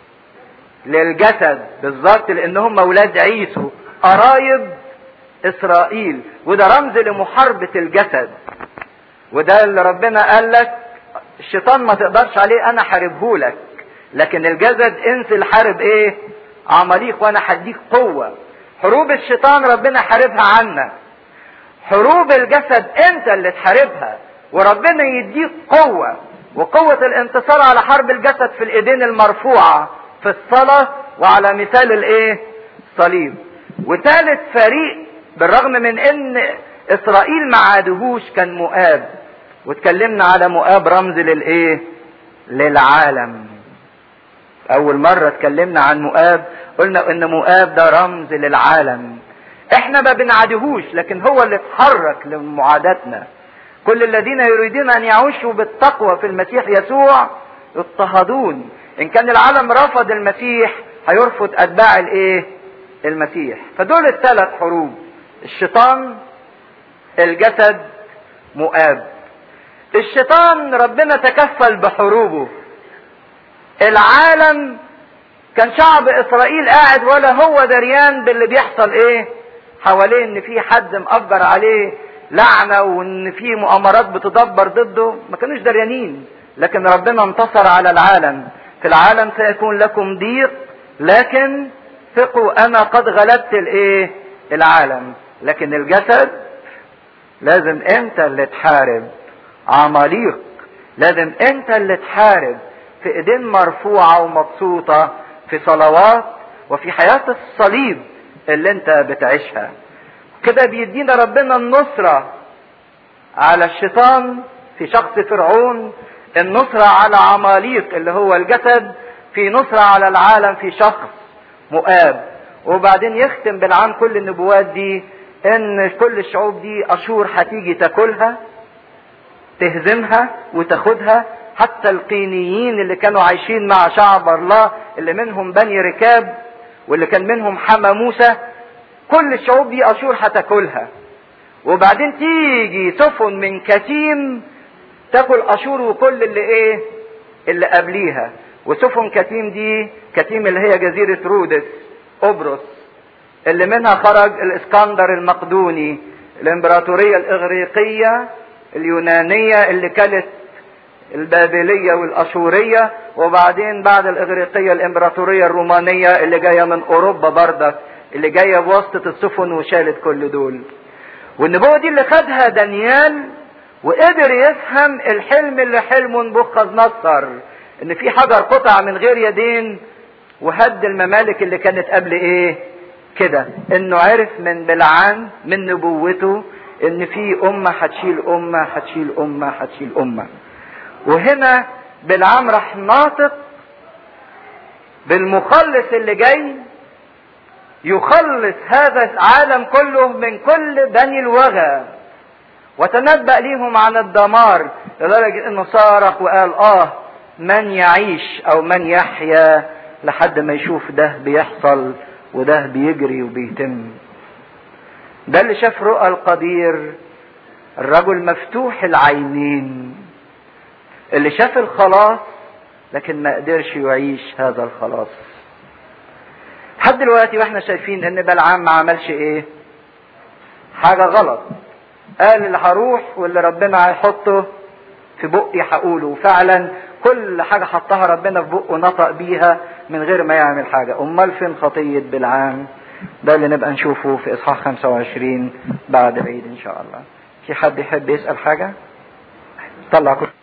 للجسد بالظبط لان هم اولاد عيسو قرايب اسرائيل وده رمز لمحاربة الجسد وده اللي ربنا قال لك الشيطان ما تقدرش عليه انا حاربه لك لكن الجسد انزل حارب ايه عماليق وانا هديك قوة حروب الشيطان ربنا حاربها عنا حروب الجسد انت اللي تحاربها وربنا يديك قوة وقوة الانتصار على حرب الجسد في الايدين المرفوعة في الصلاة وعلى مثال الايه الصليب وثالث فريق بالرغم من ان اسرائيل ما عادهوش كان مؤاب واتكلمنا على مؤاب رمز للايه للعالم اول مرة اتكلمنا عن مؤاب قلنا ان مؤاب ده رمز للعالم احنا ما بنعادهوش لكن هو اللي اتحرك لمعاداتنا كل الذين يريدون ان يعيشوا بالتقوى في المسيح يسوع يضطهدون ان كان العالم رفض المسيح هيرفض اتباع الايه المسيح فدول الثلاث حروب الشيطان الجسد مؤاب الشيطان ربنا تكفل بحروبه العالم كان شعب اسرائيل قاعد ولا هو دريان باللي بيحصل ايه حواليه ان في حد مأجر عليه لعنة وان في مؤامرات بتدبر ضده ما كانوش دريانين لكن ربنا انتصر على العالم في العالم سيكون لكم ضيق لكن ثقوا انا قد غلبت الايه العالم لكن الجسد لازم انت اللي تحارب عماليق لازم انت اللي تحارب في ايدين مرفوعة ومبسوطة في صلوات وفي حياة الصليب اللي انت بتعيشها كده بيدينا ربنا النصرة على الشيطان في شخص فرعون النصرة على عماليق اللي هو الجسد في نصرة على العالم في شخص مؤاب وبعدين يختم بالعام كل النبوات دي ان كل الشعوب دي اشور هتيجي تاكلها تهزمها وتاخدها حتى القينيين اللي كانوا عايشين مع شعب الله اللي منهم بني ركاب واللي كان منهم حما موسى كل الشعوب دي اشور هتاكلها وبعدين تيجي سفن من كتيم تاكل اشور وكل اللي ايه اللي قبليها وسفن كتيم دي كتيم اللي هي جزيرة رودس قبرص اللي منها خرج الاسكندر المقدوني الامبراطورية الاغريقية اليونانية اللي كانت البابلية والاشورية وبعدين بعد الاغريقية الامبراطورية الرومانية اللي جاية من اوروبا بردك اللي جاية بواسطة السفن وشالت كل دول والنبوة دي اللي خدها دانيال وقدر يفهم الحلم اللي حلمه نبوخذ نصر ان في حجر قطع من غير يدين وهد الممالك اللي كانت قبل ايه كده انه عرف من بلعان من نبوته ان في امة هتشيل امة هتشيل امة هتشيل امة وهنا بلعام راح ناطق بالمخلص اللي جاي يخلص هذا العالم كله من كل بني الوغى وتنبأ ليهم عن الدمار لدرجة انه صارخ وقال اه من يعيش او من يحيا لحد ما يشوف ده بيحصل وده بيجري وبيتم ده اللي شاف رؤى القدير الرجل مفتوح العينين اللي شاف الخلاص لكن ما قدرش يعيش هذا الخلاص لحد دلوقتي واحنا شايفين ان بلعام ما عملش ايه حاجة غلط قال اللي هروح واللي ربنا هيحطه في بقي هقوله وفعلا كل حاجة حطها ربنا في بقه نطق بيها من غير ما يعمل حاجة امال فين خطية بلعام ده اللي نبقى نشوفه في اصحاح 25 بعد عيد ان شاء الله في حد يحب يسأل حاجة طلع كل